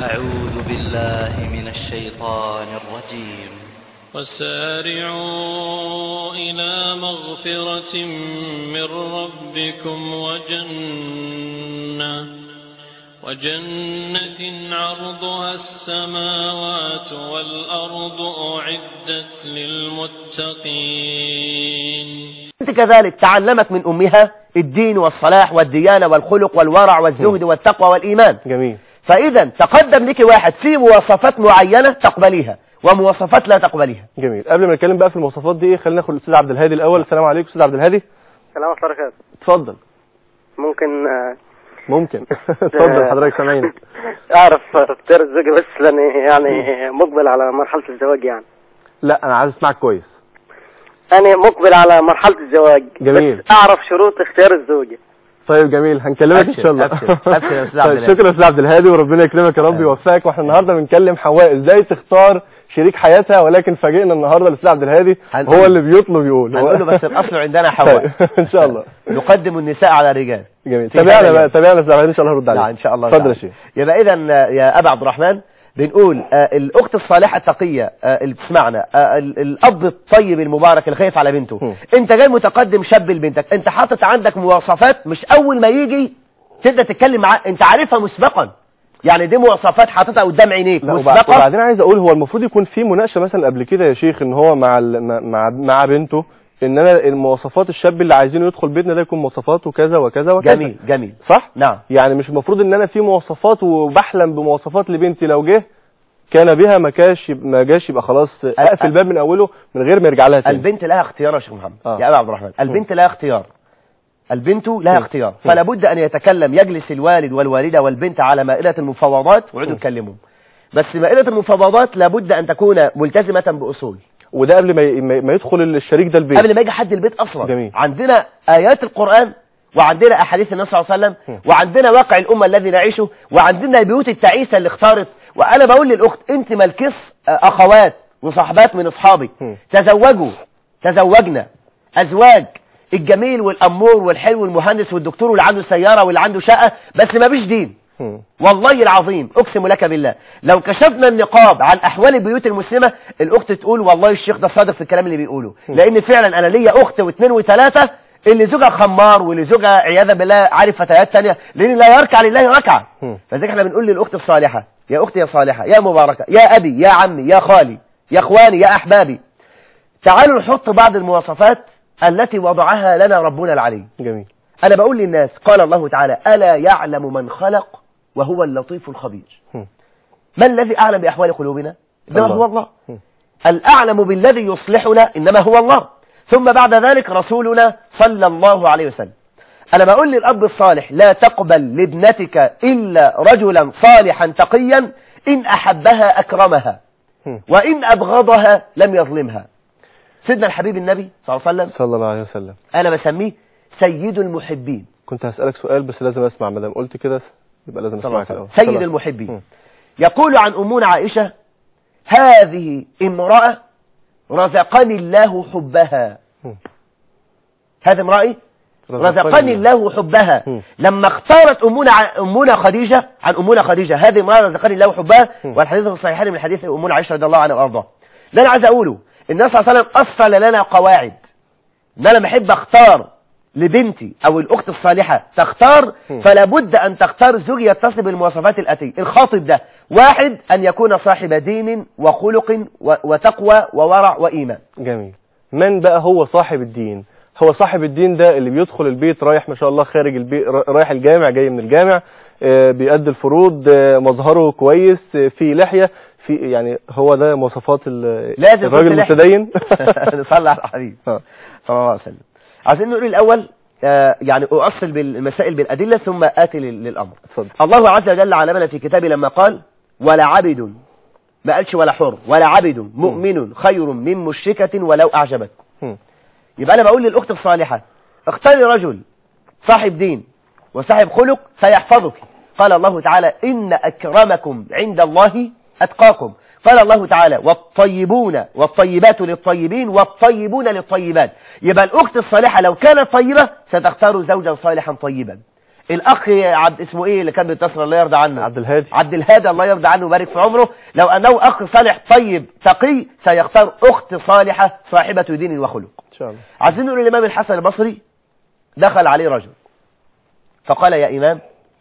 أعوذ بالله من الشيطان الرجيم وسارعوا إلى مغفرة من ربكم وجنة وجنة عرضها السماوات والأرض أعدت للمتقين انت كذلك تعلمت من امها الدين والصلاح والديانة والخلق والورع والزهد والتقوى والايمان جميل فاذا تقدم لك واحد في مواصفات معينة تقبليها ومواصفات لا تقبليها جميل قبل ما نتكلم بقى في المواصفات دي خلينا ناخد الاستاذ عبد الهادي الاول السلام عليكم استاذ عبد الهادي سلام عليكم وبركاته اتفضل ممكن آه، ممكن اتفضل حضرتك سامعينك اعرف اختيار الزوجة بس لاني يعني مقبل على مرحلة الزواج يعني لا انا عايز اسمعك كويس انا مقبل على مرحلة الزواج جميل. بس اعرف شروط اختيار الزوجة طيب جميل هنكلمك ان أبشر، شاء الله أبشر، أبشر يا أستاذ عبد طيب الهادي. شكرا يا استاذ عبد الهادي وربنا يكرمك يا رب آمين. يوفقك واحنا النهارده بنكلم حواء ازاي تختار شريك حياتها ولكن فاجئنا النهارده الاستاذ عبد الهادي هنقول. هو اللي بيطلب يقول هو- هنقول له بس الاصل عندنا حواء طيب، ان شاء الله نقدم النساء على الرجال جميل في تابعنا حاجة بقى يعني. تابعنا يا استاذ عبد الهادي ان شاء الله هرد عليك لا ان شاء الله اتفضل يا تعالى. شيخ يبقى اذا يا ابا عبد الرحمن بنقول آه، الاخت الصالحه التقيه آه، اللي بتسمعنا آه، ال- الاب الطيب المبارك اللي خايف على بنته هم. انت جاي متقدم شاب لبنتك انت حاطط عندك مواصفات مش اول ما يجي تبدا تتكلم معاه انت عارفها مسبقا يعني دي مواصفات حاططها قدام عينيك لا وبع- مسبقا وبعدين عايز اقول هو المفروض يكون في مناقشه مثلا قبل كده يا شيخ ان هو مع ال- مع- مع مع بنته ان انا المواصفات الشاب اللي عايزينه يدخل بيتنا ده يكون مواصفاته كذا وكذا وكذا جميل جميل صح نعم يعني مش المفروض ان انا في مواصفات وبحلم بمواصفات لبنتي لو جه كان بها ما كاش ما جاش يبقى خلاص اقفل الباب من اوله من غير ما يرجع لها تاني البنت لها اختيار يا شيخ محمد آه. يا ابا عبد الرحمن البنت لها اختيار البنت لها اختيار فلا بد ان يتكلم يجلس الوالد والوالده والبنت على مائده المفاوضات ويقعدوا يتكلموا بس مائده المفاوضات لابد ان تكون ملتزمه باصول وده قبل ما ي- ما ما يدخل الشريك ده البيت قبل ما يجي حد البيت اصلا جميل. عندنا ايات القران وعندنا احاديث النبي صلى الله عليه وسلم وعندنا واقع الامه الذي نعيشه وعندنا البيوت التعيسه اللي اختارت وانا بقول للاخت انت مالكس اخوات وصحبات من اصحابك مم. تزوجوا تزوجنا ازواج الجميل والامور والحلو والمهندس والدكتور واللي عنده سياره واللي عنده شقه بس ما فيش دين مم. والله العظيم اقسم لك بالله لو كشفنا النقاب عن احوال البيوت المسلمه الاخت تقول والله الشيخ ده صادق في الكلام اللي بيقوله لان فعلا انا ليا اخت واثنين وثلاثه اللي زوجها خمار واللي زوجها عياذا بالله عارف فتيات تانية لان لا يركع لله ركعه مم. فذلك احنا بنقول للاخت الصالحه يا اختي يا صالحه يا مباركه يا ابي يا عمي يا خالي يا اخواني يا احبابي تعالوا نحط بعض المواصفات التي وضعها لنا ربنا العلي جميل أنا بقول للناس قال الله تعالى ألا يعلم من خلق وهو اللطيف الخبير هم. ما الذي أعلم بأحوال قلوبنا إنما الله. هو الله هم. الأعلم بالذي يصلحنا إنما هو الله ثم بعد ذلك رسولنا صلى الله عليه وسلم أنا بقول للأب الصالح لا تقبل لابنتك إلا رجلا صالحا تقيا إن أحبها أكرمها هم. وإن أبغضها لم يظلمها سيدنا الحبيب النبي صلى الله عليه وسلم صلى الله عليه وسلم أنا بسميه سيد المحبين كنت هسألك سؤال بس لازم اسمع ما دام قلت كده يبقى لازم اسمعك الاول سيد صلى- المحبين مم. يقول عن أمنا عائشة هذه امرأة رزقني الله حبها مم. هذه امرأة رزقني الله حبها مم. لما اختارت أمنا ع- أمنا خديجة عن أمنا خديجة هذه امرأة رزقني الله حبها مم. والحديث في الصحيحين من حديث أمنا عائشة رضي الله عنها وأرضاها اللي أنا عايز أقوله النبي صلى الله عليه وسلم أصل لنا قواعد ان انا بحب اختار لبنتي او الاخت الصالحة تختار مم. فلا بد ان تختار زوج يتصل بالمواصفات الاتية الخاطب ده واحد ان يكون صاحب دين وخلق و- وتقوى وورع وايمان جميل من بقى هو صاحب الدين هو صاحب الدين ده اللي بيدخل البيت رايح ما شاء الله خارج البيت را- رايح الجامع جاي من الجامع آه، بيأدي الفروض آه، مظهره كويس آه، في لحية في يعني هو ده مواصفات ال- لازم الراجل يكون في لحية. المتدين نصلي على الحبيب آه. صلى الله عليه وسلم عايزين نقول الاول آه، يعني اؤصل بالمسائل بالادله ثم اتي لل- للامر اتفضل الله عز وجل علمنا في كتابه لما قال ولا عبد ما قالش ولا حر ولا عبد مؤمن خير من مشركة ولو أعجبك مم. يبقى أنا بقول للأخت الصالحة اختاري رجل صاحب دين وصاحب خلق سيحفظك قال الله تعالى إن أكرمكم عند الله أتقاكم قال الله تعالى والطيبون والطيبات للطيبين والطيبون للطيبات يبقى الأخت الصالحة لو كانت طيبة ستختار زوجا صالحا طيبا الاخ عبد اسمه ايه اللي كان بيتصل الله يرضى عنه عبد الهادي عبد الهادي الله يرضى عنه ويبارك في عمره لو انه اخ صالح طيب تقي سيختار اخت صالحه صاحبه دين وخلق ان شاء الله عايزين نقول الامام الحسن البصري دخل عليه رجل فقال يا امام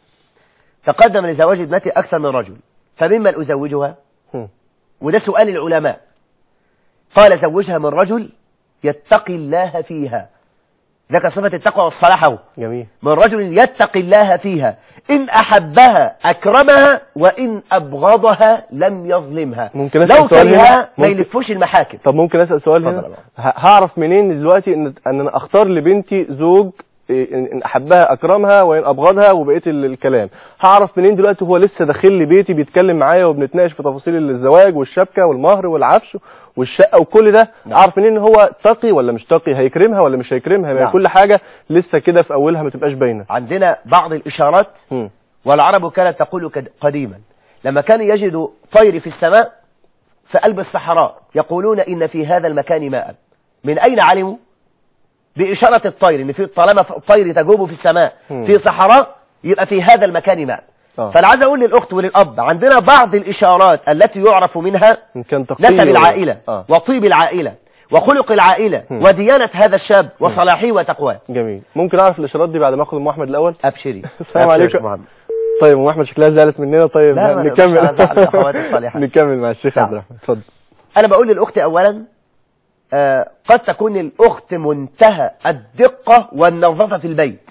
تقدم لزواج ابنتي اكثر من رجل فممن ازوجها هم. وده سؤال العلماء قال زوجها من رجل يتقي الله فيها ذاك صفة التقوى والصلاح اهو جميل من رجل يتقي الله فيها إن أحبها أكرمها وإن أبغضها لم يظلمها ممكن لو أسأل سؤال هنا كرهها ما ممكن- يلفوش المحاكم طب ممكن اسال سؤال اتفضل هنا يا ه- هعرف منين دلوقتي ان ان انا اختار لبنتي زوج إيه، ان إن احبها اكرمها وان ابغضها وبقيه ال- الكلام هعرف منين دلوقتي هو لسه داخل لي بيتي بيتكلم معايا وبنتناقش في تفاصيل الزواج والشبكه والمهر والعفش والشقه وكل ده نعم. اعرف منين ان هو تقي ولا مش تقي هيكرمها ولا مش هيكرمها نعم. نعم. كل حاجه لسه كده في اولها ما تبقاش باينه عندنا بعض الإشارات هم. والعرب كانت تقول كد- قديما لما كانوا يجدوا طير في السماء في قلب الصحراء يقولون إن في هذا المكان ماء من أين علموا بإشارة الطير إن في طالما الطير تجوب في السماء مم. في صحراء يبقى في هذا المكان ماء آه. فانا عايز اقول للاخت وللاب عندنا بعض الاشارات التي يعرف منها ان كان تقي نسب ولا- العائله اه وطيب العائله وخلق العائله مم. وديانه هذا الشاب وصلاحه وتقواه جميل ممكن اعرف الاشارات دي بعد ما اخد ام احمد الاول ابشري السلام أبشر يا عليكم. شيخ محمد. طيب ام احمد شكلها زعلت مننا طيب لا، ما نكمل نقدرش على زعل الأخوات الصالحات. نكمل مع الشيخ نعم. عبد الرحمن اتفضل انا بقول للاخت اولا آه قد تكون الاخت منتهى الدقه والنظافه في البيت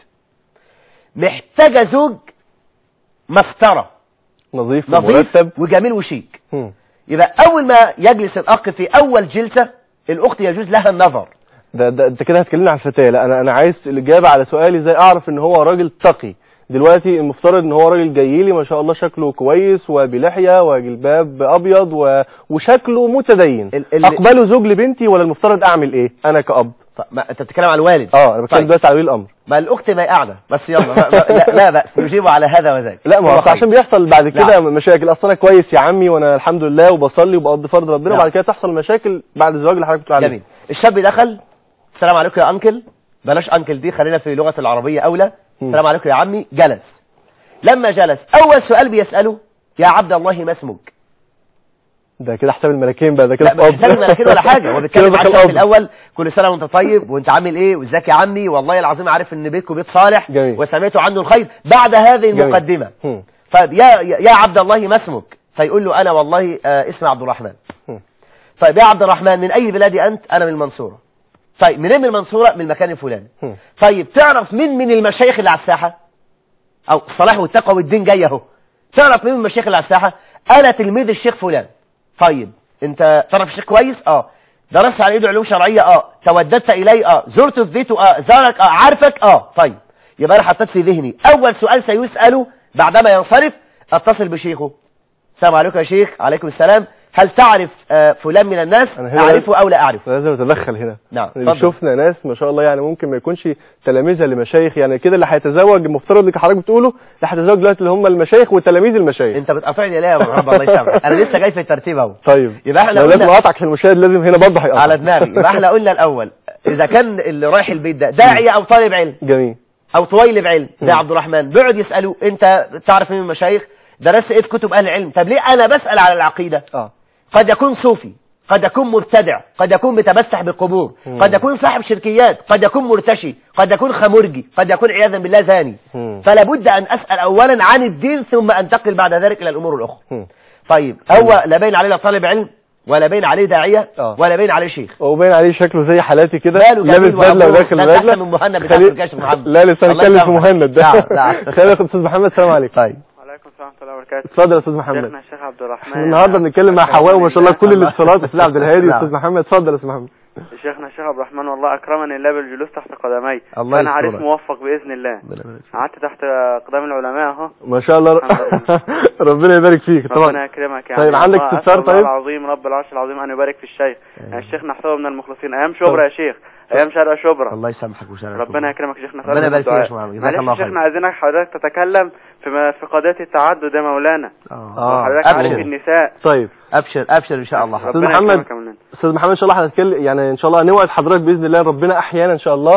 محتاجه زوج مسطره نظيف نظيف ومرتب وجميل وشيك هم. يبقى اول ما يجلس الاخ في اول جلسه الاخت يجوز لها النظر ده, ده انت كده هتكلمنا عن الفتاه لا انا انا عايز الاجابه على سؤالي ازاي اعرف ان هو راجل تقي دلوقتي المفترض ان هو راجل جاي لي ما شاء الله شكله كويس وبلحيه وجلباب ابيض و... وشكله متدين ال- ال- اقبله زوج لبنتي ولا المفترض اعمل ايه انا كاب طب ما انت بتتكلم على الوالد اه انا بتكلم طيب. دلوقتي على ولي الامر ما الاخت ما هي قاعده بس يلا ما ما لا, لا بأس نجيب على هذا وذاك لا ما هو هو خير. عشان بيحصل بعد كده نعم. مشاكل اصل انا كويس يا عمي وانا الحمد لله وبصلي وبقضي فرض ربنا نعم. وبعد كده تحصل مشاكل بعد الزواج اللي حضرتك بتقول عليه جميل الشاب دخل السلام عليكم يا انكل بلاش انكل دي خلينا في لغه العربيه اولى مم. السلام عليكم يا عمي جلس لما جلس اول سؤال بيساله يا عبد الله ما اسمك ده كده حساب الملكين بقى ده كده لا مش في بيتكلم قبض. على كده ولا حاجه هو كده بيتكلم دخل على الشاب قبض. الاول كل سنه وانت طيب وانت عامل ايه وازيك يا عمي والله العظيم عارف ان بيتكم بيت صالح جميل. وسمعت عنه الخير بعد هذه جميل. المقدمه هم. طيب يا يا عبد الله ما اسمك فيقول له انا والله آه اسمي عبد الرحمن هم. طيب يا عبد الرحمن من اي بلاد انت انا من المنصوره طيب منين من المنصوره من المكان الفلاني هم. طيب تعرف مين من المشايخ اللي على الساحه او الصلاح والتقوى والدين جاي اهو تعرف مين من المشايخ اللي على الساحه انا تلميذ الشيخ فلان طيب انت تعرف الشيخ كويس اه درست على ايده علوم شرعيه اه توددت اليه اه زرته في بيته اه زارك اه عارفك اه طيب يبقى انا حطيت في ذهني اول سؤال سيساله بعدما ينصرف اتصل بشيخه السلام عليكم يا شيخ عليكم السلام هل تعرف آه فلان من الناس أنا هنا اعرفه او لا اعرفه لازم اتدخل هنا نعم اللي اتفضل. شفنا ناس ما شاء الله يعني ممكن ما يكونش تلاميذها لمشايخ يعني كده اللي هيتزوج المفترض اللي حضرتك بتقوله اللي هيتزوج دلوقتي اللي هم المشايخ وتلاميذ المشايخ انت بتقاطعني ليه يا محمد الله يسامحك انا لسه جاي في الترتيب اهو طيب يبقى احنا لو لازم قلنا اقطعك في المشاهد لازم هنا برضه هيقطع على دماغي يبقى احنا قلنا الاول اذا كان اللي رايح البيت ده داعيه او طالب علم جميل او طويلب علم مم. زي عبد الرحمن بيقعد يسالوا انت تعرف مين من المشايخ درست ايه في كتب اهل العلم طب ليه انا بسال على العقيده اه قد يكون صوفي قد يكون مبتدع قد يكون بيتمسح بالقبور مم. قد يكون صاحب شركيات قد يكون مرتشي قد يكون خمرجي قد يكون عياذا بالله زاني مم. فلا بد ان اسال اولا عن الدين ثم انتقل بعد ذلك الى الامور الاخرى مم. طيب هو لا باين عليه لا طالب علم ولا باين عليه داعيه آه. ولا باين عليه شيخ وباين عليه شكله زي حالاتي كده ماله لابس جميل بدله وأبوه. وداخل ده أنت أحسن بدله من مهند بتاع خلي- تركيا يا شيخ محمد. لا لسه الله هنتكلم في يسامحك. مهند ده نعم، نعم. خلينا ناخد استاذ محمد السلام عليكم طيب وعليكم السلام ورحمه الله وبركاته اتفضل يا استاذ محمد شيخنا الشيخ عبد الرحمن احنا النهارده بنتكلم مع حواء وما شاء الله كل الله. الاتصالات استاذ عبد الهادي نعم. استاذ محمد اتفضل يا استاذ محمد شيخنا الشيخ عبد الرحمن والله اكرمني الله بالجلوس تحت قدمي الله انا عريس يسترك. موفق باذن الله قعدت تحت اقدام العلماء اهو ما شاء الله الحمد ربنا يبارك فيك ربنا طبعا يكرمك يعني طيب، عندك الله استفسار أسأل الله طيب؟ العظيم رب العرش العظيم ان يبارك في الشيخ يعني الشيخ نحسبه من المخلصين ايام شبرا يا شيخ ايام شرق شبرا الله يسامحك ويسامحك ربنا يكرمك يا شيخنا ربنا يبارك فيك يا الدعاء. شيخ محمد. جزاك معلش الله يا خير. شيخنا عايزينك حضرتك تتكلم في في قضيه التعدد يا مولانا اه حضرتك عارف ابشر النساء طيب ابشر ابشر ان شاء الله حاضر. ربنا محمد. يكرمك يا مولانا استاذ محمد ان شاء الله هنتكلم يعني ان شاء الله هنوعد حضرتك باذن الله ربنا احيانا ان شاء الله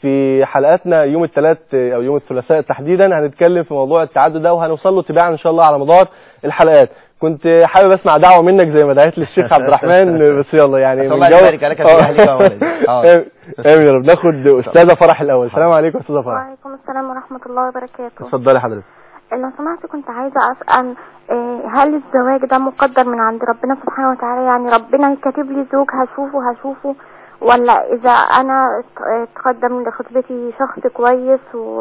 في حلقاتنا يوم الثلاث او يوم الثلاثاء تحديدا هنتكلم في موضوع التعدد ده وهنوصل له تباعا ان شاء الله على مدار الحلقات كنت حابب اسمع دعوه منك زي ما دعيت للشيخ عبد الرحمن بس يلا يعني أسأل من الله جو- يبارك لك في آه. أهلك وولدك. آه. امين يا رب ناخد استاذه فرح الاول السلام عليكم استاذه فرح وعليكم السلام ورحمة الله وبركاته اتفضلي حضرتك لو سمحت كنت عايزة أسأل آه، هل الزواج ده مقدر من عند ربنا سبحانه وتعالى يعني ربنا كاتب لي زوج هشوفه هشوفه ولا إذا أنا ات- اتقدم لخطبتي شخص كويس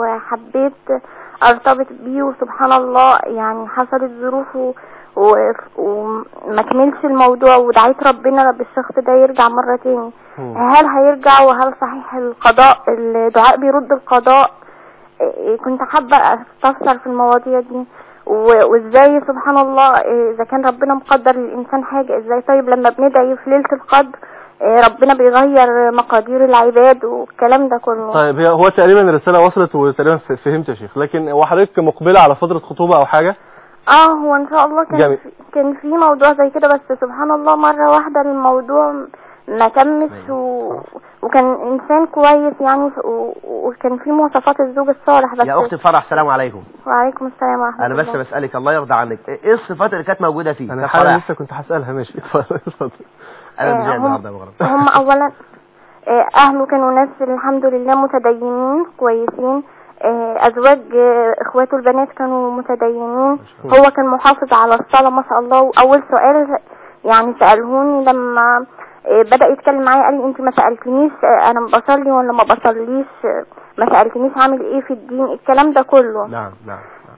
وحبيت أرتبط بيه وسبحان الله يعني حصلت ظروف و- و- وما كملش الموضوع ودعيت ربنا بالشخص ده يرجع مرة تاني هل هيرجع وهل صحيح القضاء الدعاء بيرد القضاء إيه كنت حابة استفسر في المواضيع دي و- وازاي سبحان الله إيه اذا كان ربنا مقدر للانسان حاجة ازاي طيب لما بندعي في ليلة القدر إيه ربنا بيغير مقادير العباد والكلام ده كله طيب هي هو تقريبا الرساله وصلت وتقريبا ف- فهمت يا شيخ لكن هو حضرتك مقبله على فتره خطوبه او حاجه اه هو ان شاء الله كان جميل. في كان في موضوع زي كده بس سبحان الله مرة واحدة الموضوع ما تمش و... وكان انسان كويس يعني ف- و... وكان في مواصفات الزوج الصالح بس يا أختي فرح السلام عليكم وعليكم السلام ورحمة أنا بس الله بسألك الله يرضى عنك إيه الصفات اللي كانت موجودة فيه انا يا حالا فرح لسه كنت هسالها ماشي اتفضل اتفضل أنا آه، بجاي هم- النهاردة يا مغرب هم اولا آه، اهله كانوا ناس الحمد لله متدينين كويسين آه، ازواج آه، اخواته البنات كانوا متدينين هو كان محافظ على الصلاة ما شاء الله واول سؤال يعني سألهوني لما آه، بدأ يتكلم معايا قال لي انت ما سألتنيش آه، انا بصلي ولا ما بصليش آه، ما سألتنيش عامل ايه في الدين الكلام ده كله نعم نعم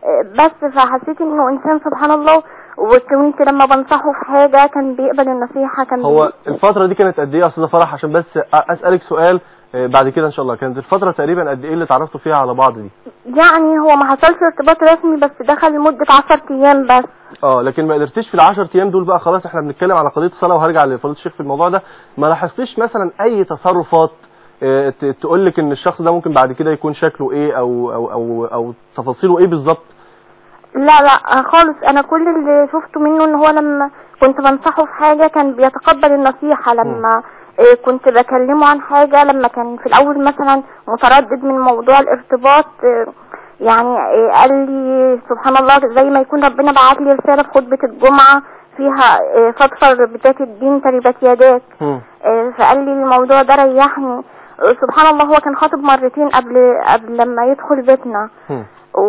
بس فحسيت انه انسان سبحان الله وكنت لما بنصحه في حاجة كان بيقبل النصيحة كان هو الفتره دي كانت قد ايه يا استاذه فرح عشان بس أ- اسالك سؤال آه، بعد كده ان شاء الله كانت الفتره تقريبا قد ايه اللي اتعرفتوا فيها على بعض دي يعني هو ما حصلش ارتباط رسمي بس دخل لمدة عشر ايام بس اه لكن ما قدرتش في العشر ايام دول بقى خلاص احنا بنتكلم على قضيه الصلاه وهرجع لفضيله الشيخ في الموضوع ده ما لاحظتش مثلا اي تصرفات تقول لك ان الشخص ده ممكن بعد كده يكون شكله ايه او او او, أو تفاصيله ايه بالظبط لا لا خالص انا كل اللي شفته منه ان هو لما كنت بنصحه في حاجة كان بيتقبل النصيحة لما إيه، كنت بكلمه عن حاجة لما كان في الاول مثلا متردد من موضوع الارتباط إيه، يعني إيه، قال لي سبحان الله زي ما يكون ربنا بعت لي رسالة في خطبة الجمعة فيها إيه، فاضفر بذات الدين تربت يداك مم. آه، فقال لي الموضوع ده ريحني آه، سبحان الله هو كان خاطب مرتين قبل قبل لما يدخل بيتنا مم.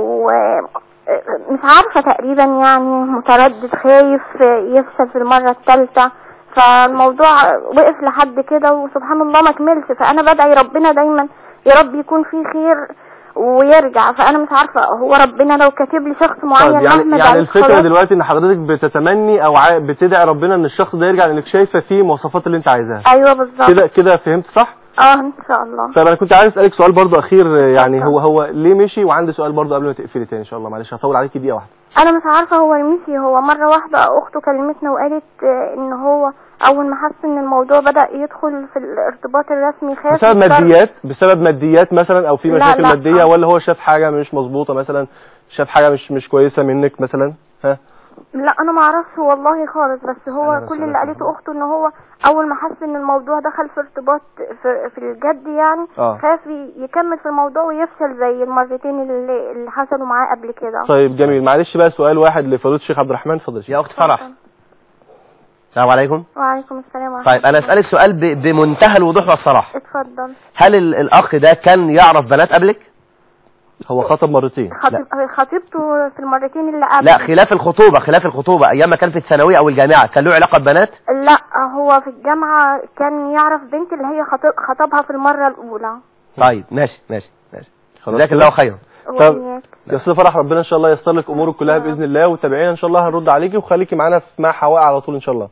ومش عارفة تقريبا يعني متردد خايف آه، يفشل في المرة الثالثة فالموضوع وقف لحد كده وسبحان الله ما كملش فأنا بدعي ربنا دايما يا رب يكون فيه خير ويرجع فأنا مش عارفة هو ربنا لو كاتب لي شخص معين طيب يعني مهما يعني دعيت الفكره خلاص. دلوقتي ان حضرتك بتتمني او عا- بتدعي ربنا ان الشخص ده يرجع لانك شايفه فيه المواصفات اللي انت عايزاها أيوه بالظبط كده كده فهمت صح اه إن شاء الله طيب انا كنت عايز اسالك سؤال برضو اخير يعني هو هو ليه مشي وعندي سؤال برضو قبل ما تقفلي تاني ان شاء الله معلش هطول عليكي دقيقه واحده انا مش عارفه هو مشي هو مره واحده اخته كلمتنا وقالت آه، ان هو اول ما حس ان الموضوع بدا يدخل في الارتباط الرسمي خاف بسبب يضطر- ماديات بسبب ماديات مثلا او في لا، مشاكل لا. ماديه ولا هو شاف حاجه مش مظبوطه مثلا شاف حاجه مش مش كويسه منك مثلا ها لا انا ما اعرفش والله خالص بس أنا هو بس كل عارف اللي قالته اخته ان هو اول ما حس ان الموضوع دخل في ارتباط في, في الجد يعني آه. خاف ي- يكمل في الموضوع ويفشل زي المرتين اللي, اللي حصلوا معاه قبل كده طيب جميل معلش بقى سؤال واحد لفضيله الشيخ عبد الرحمن اتفضل يا شيخ. يا أخت فرح السلام عليكم وعليكم السلام ورحمه طيب أنا الله. أسألك سؤال ب- بمنتهى الوضوح والصراحة اتفضل هل ال- الأخ ده كان يعرف بنات قبلك؟ هو خطب مرتين خطيب خطيبته في المرتين اللي قبل لا خلاف الخطوبة خلاف الخطوبة أيام ما كان في الثانوية أو الجامعة كان له علاقة ببنات؟ لا هو في الجامعة كان يعرف بنت اللي هي خطب خطبها في المرة الأولى طيب ماشي ماشي ماشي خلاص جزاك كده؟ الله خيرا طب وإياك. يا استاذ فرح ربنا ان شاء الله ييسر لك امورك كلها باذن الله وتابعينا ان شاء الله هنرد عليكي وخليكي معانا في مع حواء على طول ان شاء الله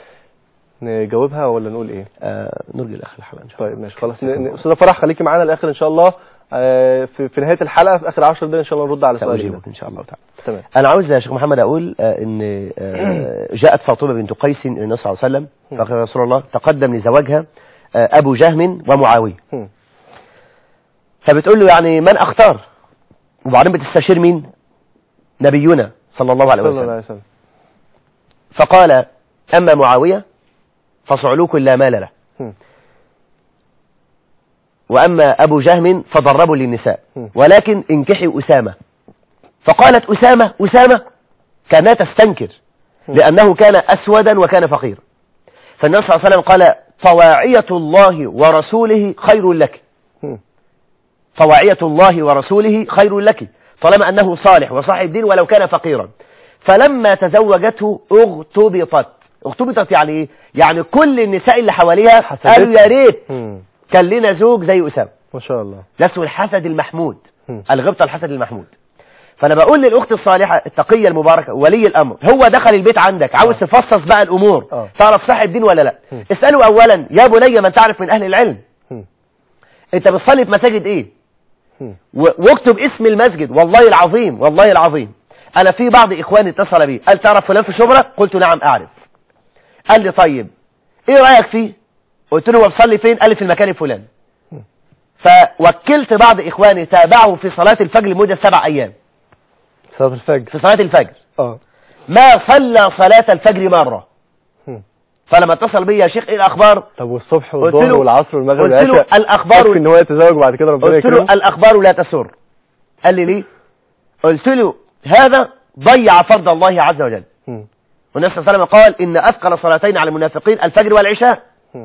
نجاوبها ولا نقول ايه آه نرجع لآخر الحلقة إن شاء الله طيب ماشي خلاص ن- ن- استاذه فرح خليكي معانا الاخر ان شاء الله آه، في, في نهايه الحلقه في اخر 10 دقايق ان شاء الله نرد على سؤالك ده. سأجيبك إن شاء الله تعالى تمام أنا عاوز يا شيخ محمد أقول آه، إن آه، جاءت فاطمة بنت قيس إلى النبي صلى الله عليه وسلم فقال يا رسول الله تقدم لزواجها آه، أبو جهم ومعاوية هم. فبتقول له يعني من أختار وبعدين بتستشير مين نبينا صلى الله عليه صلى الله وسلم عليه وسلم فقال أما معاوية فصعلوك لا مال له هم. وأما أبو جهم فضرب للنساء م. ولكن انكحي أسامة فقالت أسامة أسامة كانت تستنكر لأنه كان أسودا وكان فقيرا فالنبي صلى الله عليه وسلم قال طواعية الله ورسوله خير لك م. طواعية الله ورسوله خير لك طالما أنه صالح وصاحب دين ولو كان فقيرا فلما تزوجته اغتبطت اغتبطت يعني ايه يعني كل النساء اللي حواليها حسدتها. قالوا يا ريت مم. كان لنا زوج زي أسامة ما شاء الله ده اسمه الحسد المحمود مم. الغبطة الحسد المحمود فانا بقول للاخت الصالحه التقيه المباركه ولي الامر هو دخل البيت عندك عاوز تفصص بقى الامور آه. تعرف صاحب دين ولا لا مم. اساله اولا يا بني من تعرف من اهل العلم مم. انت بتصلي في مساجد ايه مم. و- واكتب اسم المسجد والله العظيم والله العظيم انا في بعض اخواني اتصل بي قال تعرف فلان في شبرا قلت نعم اعرف قال لي طيب ايه رايك فيه قلت له هو بيصلي فين قال لي في المكان الفلاني فوكلت بعض اخواني تابعوا في صلاه الفجر لمده سبع ايام صلاة الفجر في صلاه الفجر اه ما صلى صلاه الفجر مره مم. فلما اتصل بي يا شيخ ايه الاخبار طب والصبح قلت والظهر له- والعصر والمغرب قلت له والعشاء الأخبار- يكفي ان هو يتزوج وبعد كده ربنا قلت له يكرمه الأخبار لا تسر قال لي ليه قلت له هذا ضيع فرض الله عز وجل مم. والنبي صلى الله عليه وسلم قال إن أثقل صلاتين على المنافقين الفجر والعشاء مم.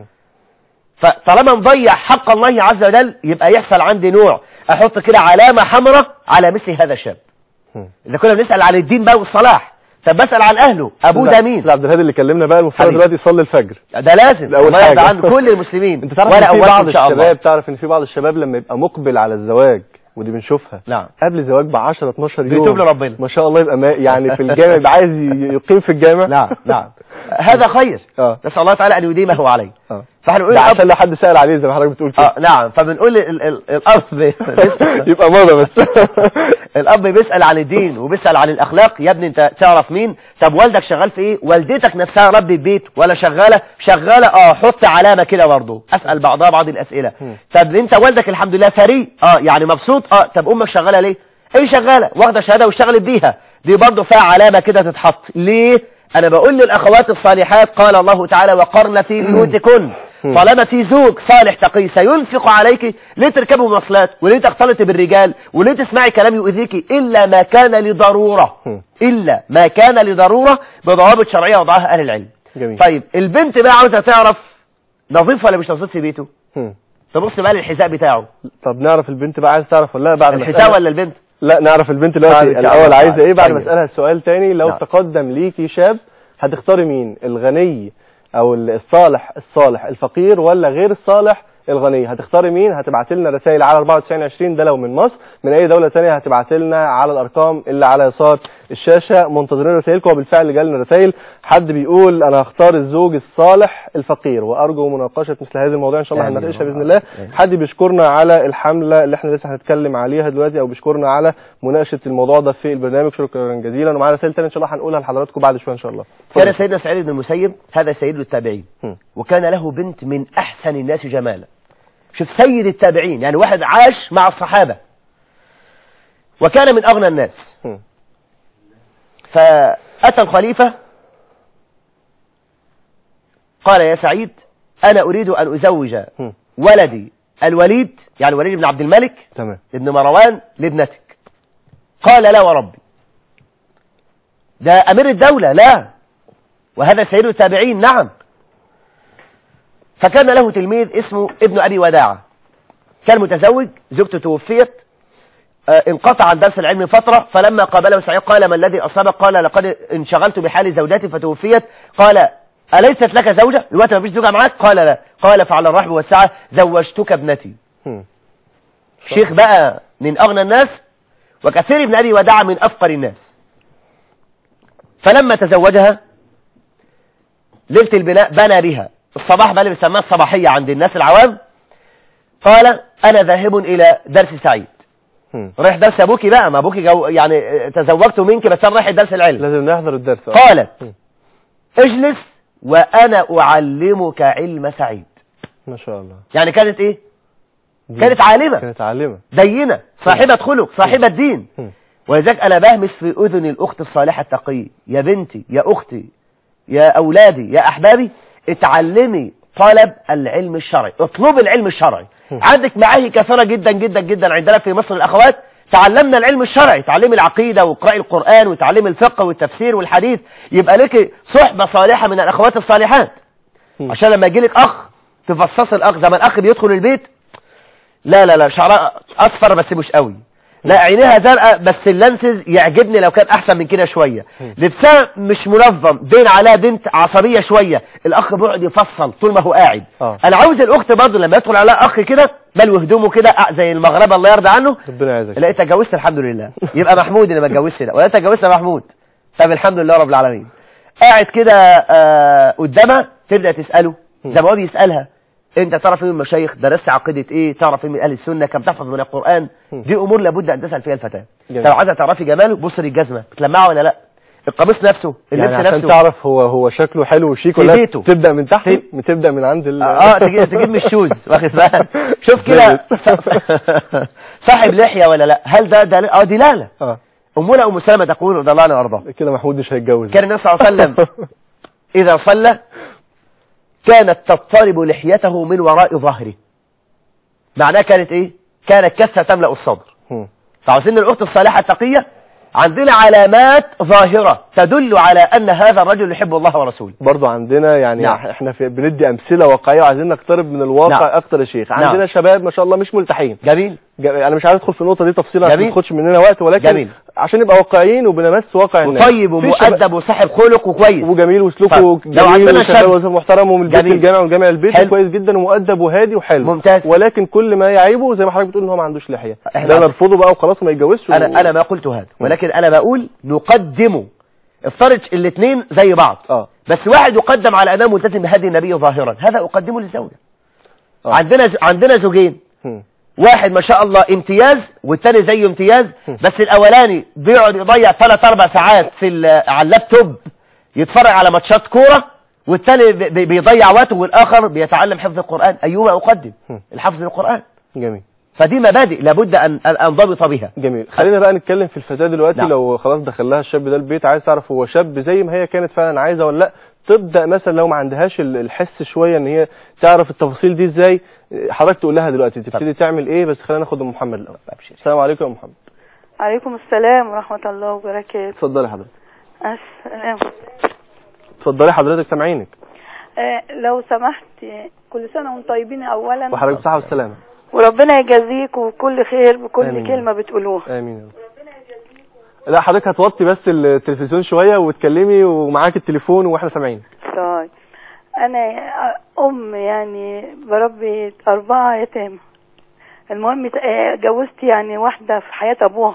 فطالما مضيع حق الله عز وجل يبقى يحصل عندي نوع أحط كده علامة حمراء على مثل هذا الشاب مم. إذا كنا بنسأل عن الدين بقى والصلاح طب بسأل عن أهله أبوه لا، ده مين لا، عبد الهادي اللي كلمنا بقى المفترض حبيبي. دلوقتي يصلي الفجر ده لازم ده أول الله يرضى حاجة. عن كل المسلمين انت تعرف ولا ان في أولكم بعض إن شاء الله الشباب تعرف ان في بعض الشباب لما يبقى مقبل على الزواج ودي بنشوفها نعم قبل الزواج ب 10 12 يوم بيتوب لربنا. ما شاء الله يبقى ما يعني في الجامع يبقى عايز يقيم في الجامع نعم نعم هذا خير اه نسأل الله تعالى أن يديمه عليه اه فاحنا نقول ده الأب عشان لو حد سأل عليه زي ما حضرتك بتقول كده اه نعم فبنقول ال- ال- الأب بيسأل- يبقى ماذا بس الأب بيسأل عن الدين وبيسأل عن الأخلاق يا ابني أنت تعرف مين طب والدك شغال في إيه والدتك نفسها ربة بيت ولا شغالة شغالة اه حط علامة كده برضه أسأل بعضها بعض الأسئلة طب أنت والدك الحمد لله ثري اه يعني مبسوط اه طب أمك شغالة ليه ايه شغالة واخدة شهادة واشتغلت بيها دي برضه فيها علامة كده تتحط ليه انا بقول للاخوات الصالحات قال الله تعالى وقرن في بيوتكن طالما في زوج صالح تقي سينفق عليك ليه تركبوا مواصلات وليه تختلطي بالرجال وليه تسمعي كلام يؤذيك الا ما كان لضرورة الا ما كان لضرورة بضوابط شرعية وضعها اهل العلم جميل طيب البنت بقى عاوزة تعرف نظيف ولا مش نظيف في بيته هم. تبص بقى للحذاء بتاعه طب نعرف البنت بقى عايز تعرف ولا لا بعد ما الحذاء أسألها- ولا البنت لا نعرف البنت طيب، دلوقتي إن شاء الاول الله عايزه تعالى. ايه بعد ما طيب. اسالها السؤال تاني لو نعم. تقدم ليكي شاب هتختاري مين الغني او الصالح الصالح الفقير ولا غير الصالح الغني هتختاري مين هتبعت لنا رسائل على 9420 ده لو من مصر من اي دوله ثانيه هتبعت لنا على الارقام اللي على يسار الشاشه منتظرين رسائلكم وبالفعل جالنا رسائل حد بيقول انا هختار الزوج الصالح الفقير وارجو مناقشه مثل هذه المواضيع ان شاء الله آمين. هنناقشها باذن الله حد بيشكرنا على الحمله اللي احنا لسه هنتكلم عليها دلوقتي او بيشكرنا على مناقشه الموضوع ده في البرنامج شكرا جزيلا ومعانا رسائل تانية ان شاء الله هنقولها لحضراتكم بعد شويه ان شاء الله كان سيدنا سعيد بن المسيب هذا سيد التابعين هم. وكان له بنت من أحسن الناس جمالا شوف سيد التابعين يعني واحد عاش مع الصحابة وكان من أغنى الناس هم. فأتى الخليفة قال يا سعيد أنا أريد أن أزوج هم. ولدي الوليد يعني الوليد بن عبد الملك تمام ابن مروان لابنتك قال لا وربي ده أمير الدولة لا وهذا سيد التابعين نعم فكان له تلميذ اسمه ابن أبي وداعة كان متزوج زوجته توفيت آه، انقطع عن درس العلم فترة فلما قابله سعيد قال ما الذي أصابك قال لقد انشغلت بحال زوجتي فتوفيت قال أليست لك زوجة دلوقتي ما فيش زوجة معاك قال لا قال فعلى الرحب والسعة زوجتك ابنتي هم. شيخ بقى من أغنى الناس وكثير من أبي وداع من أفقر الناس فلما تزوجها ليلة البناء بنى بها الصباح بقى اللي بيسموها الصباحية عند الناس العوام قال أنا ذاهب إلى درس سعيد هم. رايح درس أبوكي بقى ما أبوكي جو يعني تزوجت منك بس أنا رايح درس العلم لازم نحضر الدرس آه. قالت هم. اجلس وأنا أعلمك علم سعيد ما شاء الله يعني كانت إيه دي كانت عالمة كانت عالمه دينة صاحبة خلق صاحبة دين هم. ولذلك أنا بهمس في أذن الأخت الصالحة التقية يا بنتي يا أختي يا أولادي يا أحبابي اتعلمي طلب العلم الشرعي اطلبي العلم الشرعي عندك معاهي كثيرة جدا جدا جدا عندنا في مصر الأخوات تعلمنا العلم الشرعي تعلمي العقيدة وقراء القرآن وتعلمي الفقه والتفسير والحديث يبقى لك صحبة صالحة من الأخوات الصالحات مم. عشان لما يجي لك أخ تفصص الأخ زي ما الأخ بيدخل البيت لا لا لا شعرها أصفر بس مش قوي لا عينيها زرقاء بس اللانسز يعجبني لو كان احسن من كده شويه لبسها مش منظم بين عليها بنت عصبيه شويه الاخ بيقعد يفصل طول ما هو قاعد آه. انا عاوز الاخت برضه لما يدخل عليها اخ كده ملو هدومه كده آه، زي المغربه الله يرضى عنه ربنا يعزك لقيت اتجوزت الحمد لله يبقى محمود اللي ما اتجوزش ده ولا أنت اتجوزت يا محمود طب الحمد لله رب العالمين قاعد كده آه، قدامها تبدا تساله زي ما هو بيسالها انت تعرف ايه من المشايخ درست عقيده ايه تعرف ايه من اهل السنه كم تحفظ من القران دي امور لابد ان تسال فيها الفتاه جميل. لو عايزه تعرفي جماله بص للجزمه بتلمعه ولا لا القميص نفسه اللبس يعني عشان نفسه تعرف هو هو شكله حلو وشيك في ولا بيته. تبدا من تحت في- تبدا من عند ال اه تجيب تجيب من الشوز واخد بالك شوف كده صاحب لحيه ولا لا هل ده ده اه دي لا لا اه امنا ام سلمة تقول رضي الله عنها وارضاها كده محمود مش هيتجوز كان النبي صلى الله عليه وسلم إذا صلى كانت تضطرب لحيته من وراء ظهره معناها كانت إيه؟ كانت كثة تملأ الصدر مم. فعاوزين الأخت الصالحة التقية عندنا علامات ظاهرة تدل على أن هذا الرجل يحب الله ورسوله برضو عندنا يعني نعم. احنا في بندي امثله واقعيه وعايزين نقترب من الواقع نعم. اكتر يا شيخ نعم. عندنا شباب ما شاء الله مش ملتحين جميل ج- انا مش عايز ادخل في النقطه دي تفصيلا عشان ما جميل. تاخدش مننا وقت ولكن جميل. عشان نبقى واقعيين وبنمس واقع الناس وطيب في شباب- ومؤدب وصاحب خلق وكويس وجميل وسلوكه طب، لو جميل عندنا وشباب شاب- وزن محترم ومن البيت جميل. الجامع ومن جامع البيت حلو. كويس جدا ومؤدب وهادي وحلو ممتاز. ولكن كل ما يعيبه زي ما حضرتك بتقول ان هو ما عندوش لحيه إحنا ده عندنا- نرفضه بقى وخلاص وما يتجوزش أنا و- أنا ما قلت هذا ولكن أنا بقول نقدم افترض الاثنين زي بعض اه بس واحد يقدم على أنه ملتزم بهدي النبي ظاهرا هذا أقدمه للزوجة آه. عندنا عندنا زوجين هم. واحد ما شاء الله امتياز والتاني زيه امتياز بس الاولاني بيقعد يضيع ثلاث اربع ساعات في ال- على اللابتوب يتفرج على ماتشات كوره والتاني بي- بي- بيضيع وقته والاخر بيتعلم حفظ القران ايهما اقدم هم. الحفظ للقران جميل فدي مبادئ لابد ان أن انضبط بها جميل خلينا بقى نتكلم في الفتاة دلوقتي نعم. لو خلاص دخل لها الشاب ده البيت عايز تعرف هو شاب زي ما هي كانت فعلا عايزة ولا لا تبدأ مثلا لو ما عندهاش ال- الحس شوية ان هي تعرف التفاصيل دي ازاي حضرتك تقول لها دلوقتي تبتدي تعمل ايه بس خلينا ناخد ام محمد الاول السلام عليكم يا أم محمد عليكم السلام ورحمة الله وبركاته اتفضلي حضرتك السلام اتفضلي حضرتك سامعينك آه لو سمحت آه، كل سنة وانتم طيبين أولا وحضرتك بالصحة والسلامة وربنا يجازيكم بكل خير بكل آمين. كلمة بتقولوها امين يا رب لا حضرتك هتوطي بس التلفزيون شوية وتكلمي ومعاك التليفون واحنا سامعين طيب أنا آه، أم يعني بربي أربعة يتامى المهم آه، جوزت يعني واحدة في حياة أبوها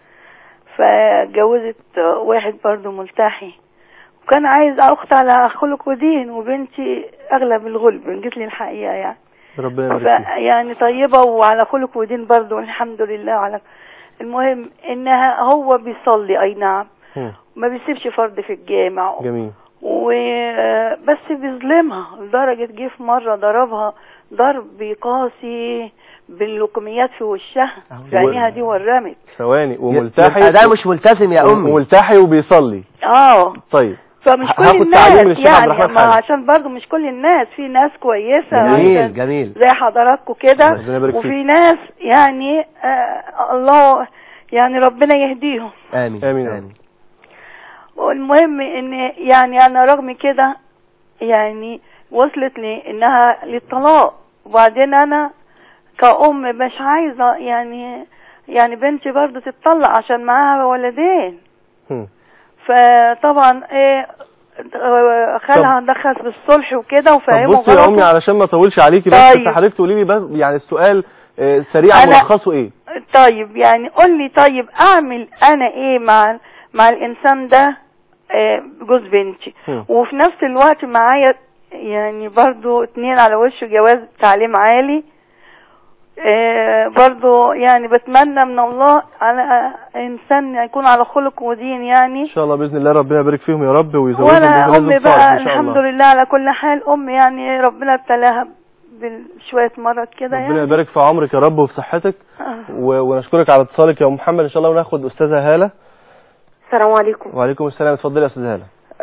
فجوزت آه، واحد برضو ملتحي وكان عايز أخت على خلق ودين وبنتي أغلب الغلب جيت لي الحقيقة يعني ربنا يبارك ف- فيك يعني طيبة وعلى خلق ودين برضو الحمد لله على المهم انها هو بيصلي اي نعم هم. ما بيسيبش فرد في الجامع جميل وبس بيظلمها لدرجة جه في مرة ضربها ضرب قاسي باللقميات في وشها في عينيها دي ورمت ثواني يبقى وملتحي ده مش ملتزم يا امي وملتحي وبيصلي اه طيب فمش كل هاخد تعليم من الناس الشيخ عبد يعني الرحمن ما حامد. عشان برضو مش كل الناس في ناس كويسة عشان جميل جميل زي حضراتكم كده ربنا يبارك وفي فيك. ناس يعني آه الله يعني ربنا يهديهم امين آمين. امين والمهم ان يعني انا رغم كده يعني وصلت لي انها للطلاق وبعدين انا كأم مش عايزة يعني يعني بنتي برضو تتطلق عشان معاها ولدين هم. فطبعا ايه آه، خالها دخل في الصلح وكده طب وفهمه بصي يا امي غلطه. علشان ما اطولش عليكي بس طيب. حضرتك تقولي لي بس يعني السؤال آه، سريعا أنا- ملخصه ايه طيب يعني قول لي طيب اعمل انا ايه مع مع الانسان ده آه، جوز بنتي هم. وفي نفس الوقت معايا يعني برضو اتنين على وش جواز تعليم عالي آه، برضو يعني بتمنى من الله على انسان يكون على خلق ودين يعني ان شاء الله باذن الله ربنا يبارك فيهم يا رب ويزودهم وانا بإذن الله امي رزق صالح بقى ان شاء الحمد الله لله على كل حال امي يعني ربنا ابتلاها بشويه مرض كده ربنا يعني يبارك في عمرك يا رب وفي صحتك آه. و- ونشكرك على اتصالك يا ام محمد ان شاء الله وناخد استاذه هاله السلام عليكم وعليكم السلام اتفضلي يا استاذه هاله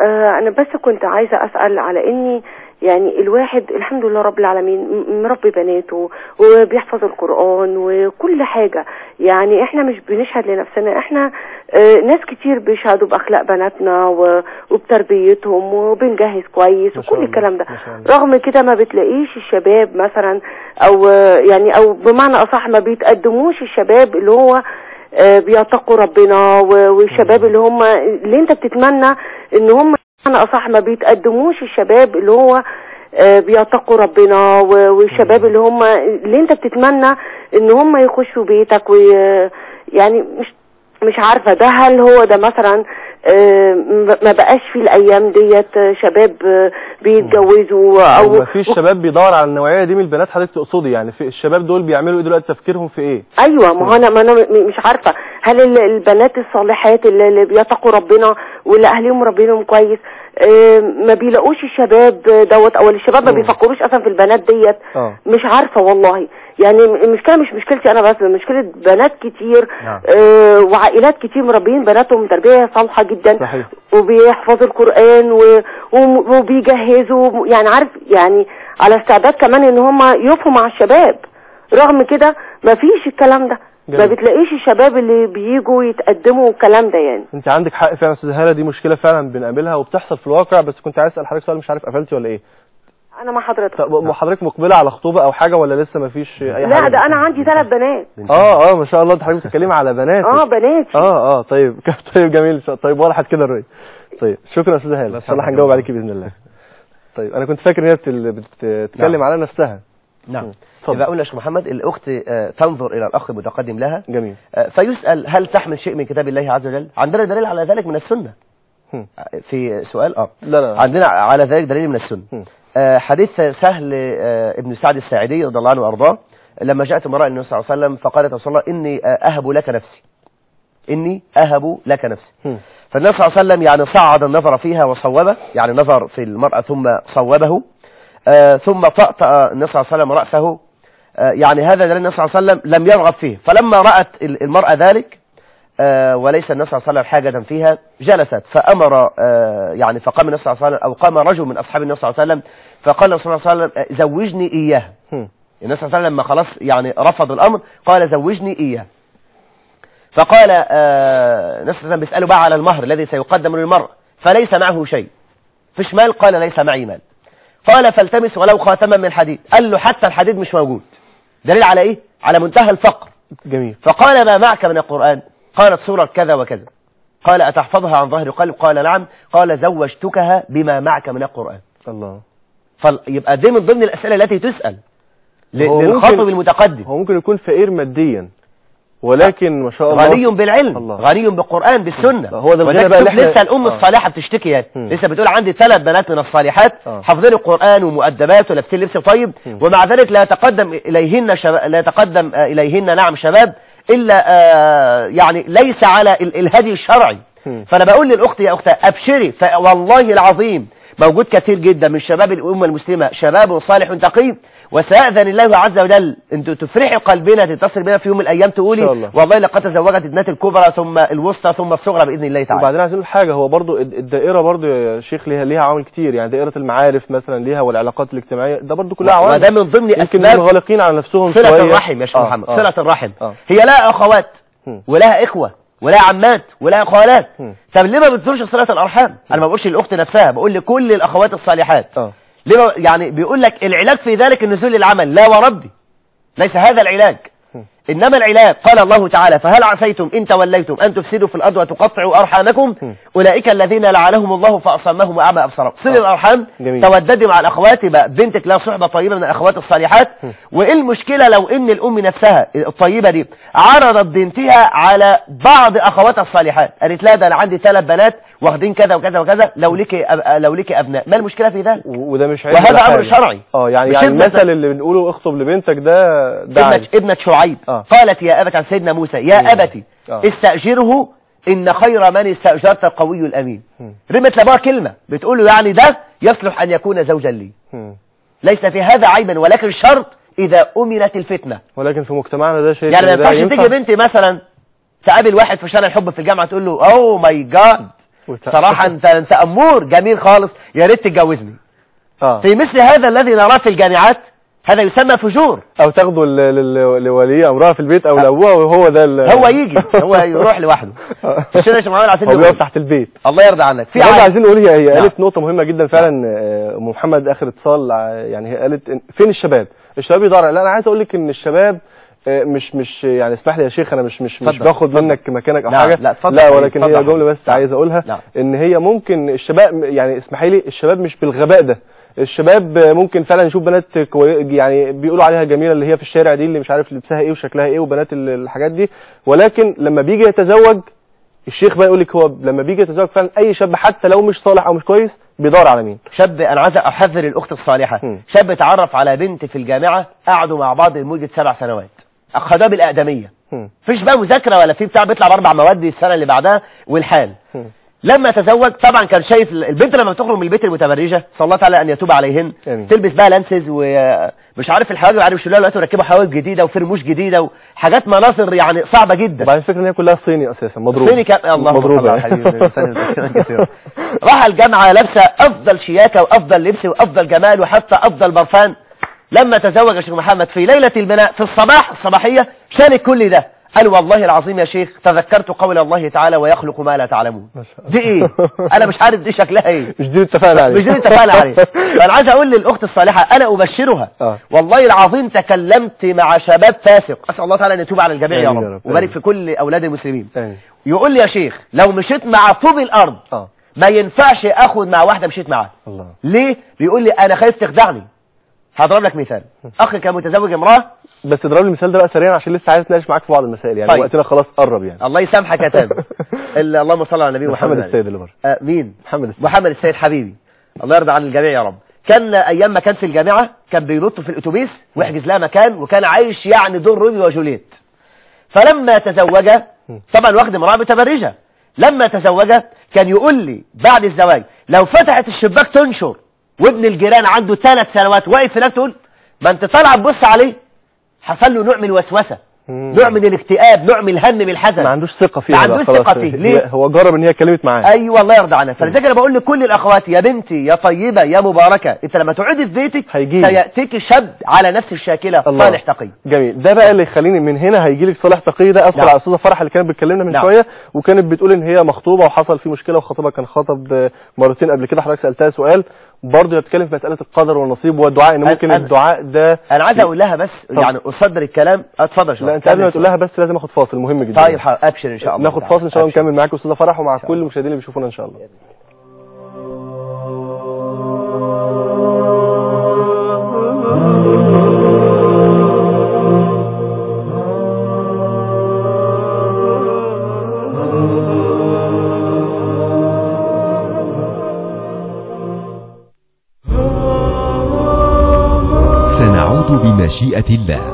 آه انا بس كنت عايزه اسال على اني يعني الواحد الحمد لله رب العالمين م- مربي بناته وبيحفظ القرآن وكل حاجة يعني احنا مش بنشهد لنفسنا احنا آه ناس كتير بيشهدوا بأخلاق بناتنا و- وبتربيتهم وبنجهز كويس ما شاء وكل الله، الكلام ده ما شاء الله. رغم كده ما بتلاقيش الشباب مثلا او آه، يعني او بمعنى اصح ما بيتقدموش الشباب اللي هو آه، بيتقوا ربنا و- والشباب اللي هم اللي انت بتتمنى ان هم بمعنى اصح ما بيتقدموش الشباب اللي هو آه، بيتقوا ربنا و- والشباب اللي هم اللي انت بتتمنى ان هم يخشوا بيتك وي يعني مش مش عارفة ده هل هو ده مثلا آه، ما بقاش في الايام ديت آه، شباب آه، بيتجوزوا او او ما فيش شباب بيدور على النوعيه دي من البنات حضرتك تقصدي يعني في الشباب دول بيعملوا ايه دلوقتي تفكيرهم في ايه ايوه ما هو انا ما انا م- مش عارفه هل ال- البنات الصالحات اللي, اللي بيتقوا ربنا واللي اهليهم ربينهم كويس آه، ما بيلاقوش الشباب دوت او الشباب ما مم. بيفكروش اصلا في البنات ديت اه مش عارفه والله يعني م- المشكله مش مشكلتي انا بس مشكله بنات كتير نعم. آه، وعائلات كتير مربيين بناتهم تربيه صالحه جدا صحيح وبيحفظوا القرآن و... وم- وبيجهزوا يعني عارف يعني على استعداد كمان ان هم يقفوا مع الشباب رغم كده ما فيش الكلام ده ما جميل. بتلاقيش الشباب اللي بيجوا يتقدموا والكلام ده يعني انت عندك حق فعلا يا استاذ هاله دي مشكله فعلا بنقابلها وبتحصل في الواقع بس كنت عايز اسال حضرتك سؤال مش عارف قفلتي ولا ايه انا مع حضرتك طب حضرتك مقبله على خطوبه او حاجه ولا لسه ما فيش اي حاجه لا ده انا عندي ثلاث بنات اه اه ما شاء الله انت حضرتك بتتكلمي على بنات اه بناتي اه اه طيب طيب جميل طيب وضحت كده الرؤيه طيب شكرا يا استاذ هاله ان شاء الله هنجاوب عليكي باذن الله طيب انا كنت فاكر ان هي بتل- بتتكلم نعم. على نفسها نعم اتفضل. إذا قلنا يا شيخ محمد الأخت آه، تنظر إلى الأخ المتقدم لها جميل آه، فيسأل هل تحمل شيء من كتاب الله عز وجل عندنا دليل على ذلك من السنة هم. آه، في سؤال اه لا لا عندنا على ذلك دليل من السنة هم. آه، حديث سهل آه، ابن سعد الساعدي رضي الله عنه وارضاه لما جاءت امرأة النبي صلى الله عليه وسلم فقالت رسول الله إني آه، أهب لك نفسي إني أهب لك نفسي هم. فالنبي صلى الله عليه وسلم يعني صعد النظر فيها وصوبه يعني نظر في المرأة ثم صوبه آه، ثم طأطأ النبي صلى الله عليه وسلم رأسه آه، يعني هذا دليل النبي صلى الله عليه وسلم لم يرغب فيه فلما رأت ال- المرأة ذلك آه، وليس النبي صلى الله عليه وسلم حاجة فيها جلست فأمر آه، يعني فقام النبي صلى الله عليه وسلم أو قام رجل من أصحاب النبي صلى الله عليه وسلم فقال النبي صلى الله عليه وسلم آه، زوجني إياه هم. النبي صلى الله عليه وسلم لما خلاص يعني رفض الأمر قال زوجني إياه فقال آه، النبي صلى الله عليه وسلم بيسأله بقى على المهر الذي سيقدم للمرء فليس معه شيء فيش مال قال ليس معي مال قال فالتمس ولو خاتما من حديد قال له حتى الحديد مش موجود دليل على ايه على منتهى الفقر جميل فقال ما معك من القرآن قالت سورة كذا وكذا قال أتحفظها عن ظهر قلب قال نعم قال زوجتكها بما معك من القرآن الله فيبقى دي من ضمن الأسئلة التي تسأل ل- هو للخطب ممكن- المتقدم هو ممكن يكون فقير ماديا ولكن ما شاء الله غني بالعلم الله. غني بالقرآن بالسنة هو ده الغنى وذلك بقى اللي شوف احنا- لسه الأم آه. الصالحة بتشتكي يعني مم. لسه بتقول عندي ثلاث بنات من الصالحات آه. حافظين القرآن ومؤدبات ولابسين لبس طيب مم. ومع ذلك لا يتقدم إليهن شباب لا يتقدم آه، إليهن نعم شباب إلا آه، يعني ليس على ال- الهدي الشرعي مم. فأنا بقول للأخت يا أختي أبشري والله العظيم موجود كثير جدا من شباب الأمة المسلمة شباب صالح تقي وسيأذن الله عز وجل أن تفرحي قلبنا تتصل بنا في يوم من الأيام تقولي إن شاء الله. والله لقد تزوجت ابنتي الكبرى ثم الوسطى ثم الصغرى بإذن الله تعالى وبعدين عايزين نقول حاجه هو برضو الد- الدائره برضو يا شيخ ليها ليها عوامل كتير يعني دائره المعارف مثلا ليها والعلاقات الاجتماعيه ده برضو كلها عوامل وده من ضمن يمكن أسباب منغلقين على نفسهم صلة شويه الرحم يا شيخ آه، محمد آه. صلة الرحم آه. هي لها أخوات مم. ولها إخوة ولها عمات ولها خالات مم. طب ليه ما بتزورش صلة الأرحام أنا ما بقولش للأخت نفسها بقول لكل الأخوات الصالحات اه ليه ما- يعني بيقول لك العلاج في ذلك النزول للعمل لا وربي ليس هذا العلاج مم. إنما العلاج قال الله تعالى فهل عسيتم إن توليتم أن تفسدوا في الأرض وتقطعوا أرحامكم مم. أولئك الذين لعنهم الله فأصمهم وأعمى أبصارهم صل آه. الأرحام جميل. توددي مع الأخوات يبقى بنتك لها صحبة طيبة من الأخوات الصالحات مم. وإيه المشكلة لو إن الأم نفسها الطيبة دي عرضت بنتها على بعض أخواتها الصالحات قالت لا ده أنا عندي ثلاث بنات واخدين كذا وكذا وكذا لو لك أب... لو لك أبناء ما المشكلة في ذلك و- وده مش عيب وهذا ولا أمر حاجة. شرعي اه يعني مش يعني ابنة- المثل اللي بنقوله اخطب لبنتك ده ده ابنة, عادي ابنة شعيب آه. قالت يا أبت عن سيدنا موسى يا مم. أبتي آه. استأجره إن خير من استأجرت القوي الأمين مم. رمت لبها كلمة بتقول له يعني ده يصلح أن يكون زوجا لي مم. ليس في هذا عيبا ولكن شرط إذا أمنت الفتنة ولكن في مجتمعنا ده شيء يعني ما ينفعش تيجي بنتي مثلا تقابل واحد في شارع الحب في الجامعة تقول له اوه ماي جاد وت- صراحة انت انت امور جميل خالص يا ريت تتجوزني اه في مثل هذا الذي نراه في الجامعات هذا يسمى فجور او تاخده ل- ل- لولي امرها في البيت او لابوها وهو ده ال- هو يجي هو يروح لوحده الشيخ يا شيخ محمد عايزين هو نقول بيقف تحت البيت الله يرضى عنك في في حاجه عالم عايزين نقول هي هي نعم. قالت نقطه مهمه جدا فعلا آه، ام محمد اخر اتصال ع- يعني هي قالت إن- فين الشباب الشباب يدور لا انا عايز اقول لك ان الشباب آه، مش مش يعني اسمح لي يا شيخ انا مش مش مش اتفضل، باخد اتفضل. منك مكانك او نعم، حاجه لا، اتفضل لا حبيبي، ولكن اتفضل هي جمله حبيبي. بس عايز اقولها نعم. ان هي ممكن الشباب يعني اسمحي لي الشباب مش بالغباء ده الشباب آه، ممكن فعلا يشوف بنات كوي... يعني بيقولوا عليها جميله اللي هي في الشارع دي اللي مش عارف لبسها ايه وشكلها ايه وبنات ال- الحاجات دي ولكن لما بيجي يتزوج الشيخ بقى يقول لك هو لما بيجي يتزوج فعلا اي شاب حتى لو مش صالح او مش كويس بيدور على مين شاب انا عايز احذر الاخت الصالحه مم. شاب اتعرف على بنت في الجامعه قعدوا مع بعض لمده سبع سنوات اخدوها بالاقدميه مم. مفيش بقى مذاكره ولا في بتاع بيطلع باربع مواد السنه اللي بعدها والحال مم. لما تزوج طبعا كان شايف البنت لما بتخرج من البيت المتبرجه صلى الله تعالى ان يتوب عليهن آمين. تلبس بقى لانسز ومش عارف الحواجب عارف يشيلوها دلوقتي وركبوا حواجب جديده وفرموش جديده وحاجات مناظر يعني صعبه جدا وبعدين الفكره ان هي كلها صيني اساسا مضروب صيني كام الله مضروبه مضروبة حبيبي راح الجامعة لابسة أفضل شياكة وأفضل لبس وأفضل جمال وحتى أفضل برفان لما تزوج الشيخ محمد في ليلة البناء في الصباح الصباحية شالك كل ده قال والله العظيم يا شيخ تذكرت قول الله تعالى ويخلق ما لا تعلمون ما شاء الله. دي ايه انا مش عارف دي شكلها ايه مش دي اللي اتفقنا عليه مش دي اللي اتفقنا عليه فانا عايز اقول للاخت الصالحه انا ابشرها آه. والله العظيم تكلمت مع شباب فاسق اسال الله تعالى ان يتوب على الجميع يا آمين يا رب رب. وبارك آمين. في كل اولاد المسلمين آمين. يقول لي يا شيخ لو مشيت مع طوب الارض اه ما ينفعش اخد مع واحده مشيت معاها الله ليه بيقول لي انا خايف تخدعني هضرب لك مثال اخ كان متزوج امراه بس اضرب لي المثال ده بقى سريعا عشان لسه عايز اتناقش معاك في بعض المسائل يعني طيب. وقتنا خلاص قرب يعني الله يسامحك يا تامر ال- اللهم صل على النبي محمد محمد عليه. السيد اللي بره آه مين محمد السيد محمد السيد حبيبي الله يرضى عن الجميع يا رب كان ايام ما كان في الجامعه كان بينط في الاتوبيس ويحجز لها مكان وكان عايش يعني دور روميو وجولييت فلما تزوج طبعا واخد امراه متبرجه لما تزوج كان يقول لي بعد الزواج لو فتحت الشباك تنشر وابن الجيران عنده ثلاث سنوات واقف هناك تقول ما انت طالعه تبص عليه حصل له نوع من الوسوسه مم. نوع من الاكتئاب نوع من الهم من الحزن ما عندوش ثقه فيها ما بقى عندوش خلاص. ثقة فيه. ليه؟ لا، هو جرب ان هي اتكلمت معاه ايوه الله يرضى عنك فلذلك انا بقول لكل الاخوات يا بنتي يا طيبه يا مباركه انت لما تقعدي في بيتك هيجيلك. سياتيك شاب على نفس الشاكله الله. صالح تقي جميل ده بقى اللي يخليني من هنا هيجي لك صالح تقي ده ادخل نعم. على استاذه فرح اللي كانت بتكلمنا من نعم. شويه وكانت بتقول ان هي مخطوبه وحصل في مشكله وخطيبها كان خطب آه، مرتين قبل كده حضرتك سالتها سؤال برضه هي بتتكلم في مساله القدر والنصيب والدعاء ان أنا- ممكن أنا- الدعاء ده انا عايز اقول لها بس طب. يعني اصدر الكلام اتفضل شويه لا انت قبل ما تقول لها بس لازم اخد فاصل مهم جدا طيب حاضر، ابشر ان شاء الله ناخد فاصل ان شاء الله أبشر. نكمل معاك استاذه فرح ومع شاء كل الله. المشاهدين اللي بيشوفونا ان شاء الله سنعود بمشيئة الله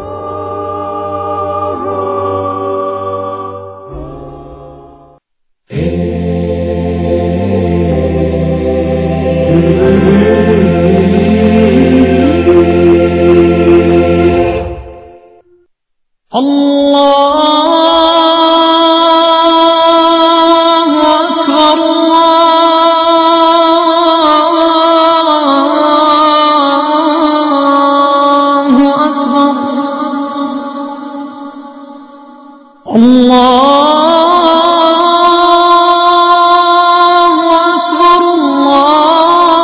الله أكبر الله أكبر الله أكبر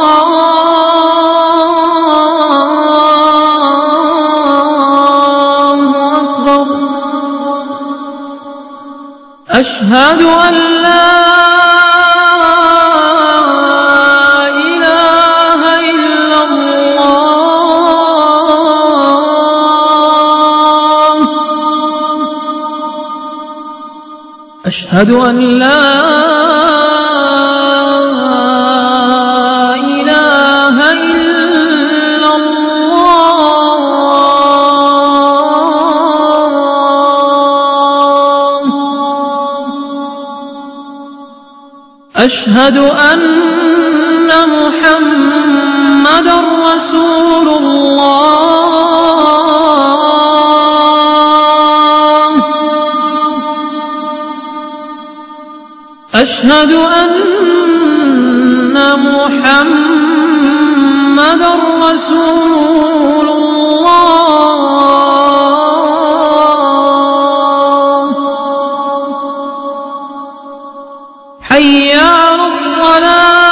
الله أكبر أشهد أن لا إله إلا الله أشهد أن لا إله إلا الله أشهد أن محمد رسول الله أشهد أن محمد رسول الله حي على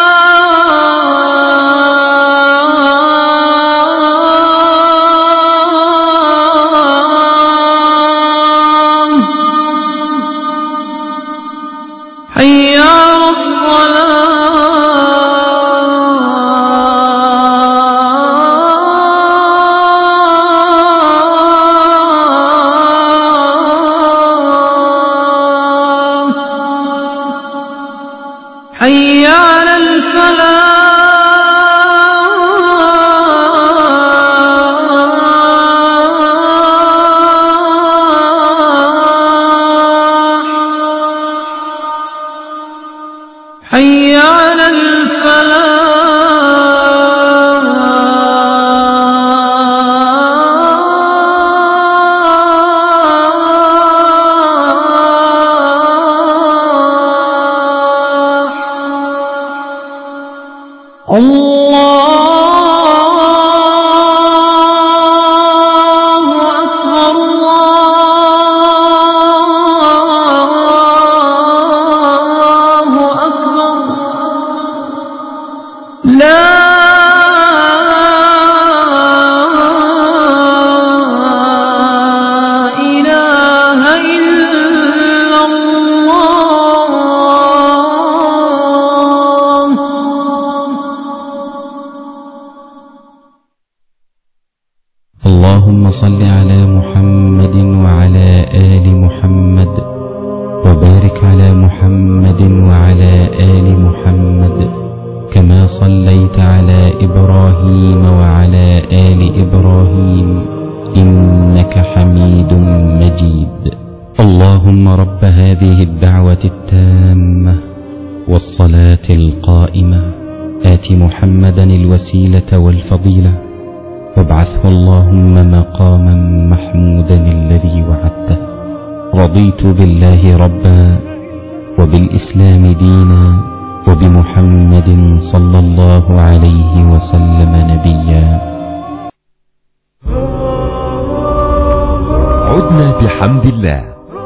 الصلاة حي على الصلاة حي على الفلاح حي على الفلاح الله أكبر الله أكبر لا إله إلا الله اللهم صل على محمد وعلى آل محمد وبارك على محمد وعلى آل محمد كما صليت على إبراهيم وعلى آل إبراهيم إنك حميد مجيد اللهم رب هذه الدعوة التامة والصلاة القائمة آت محمدا الوسيلة والفضيلة وابعثه اللهم مقاما محمودا الذي وعدته رضيت بالله ربا وبالإسلام دينا وبمحمد صلى الله عليه وسلم نبيا عدنا بحمد الله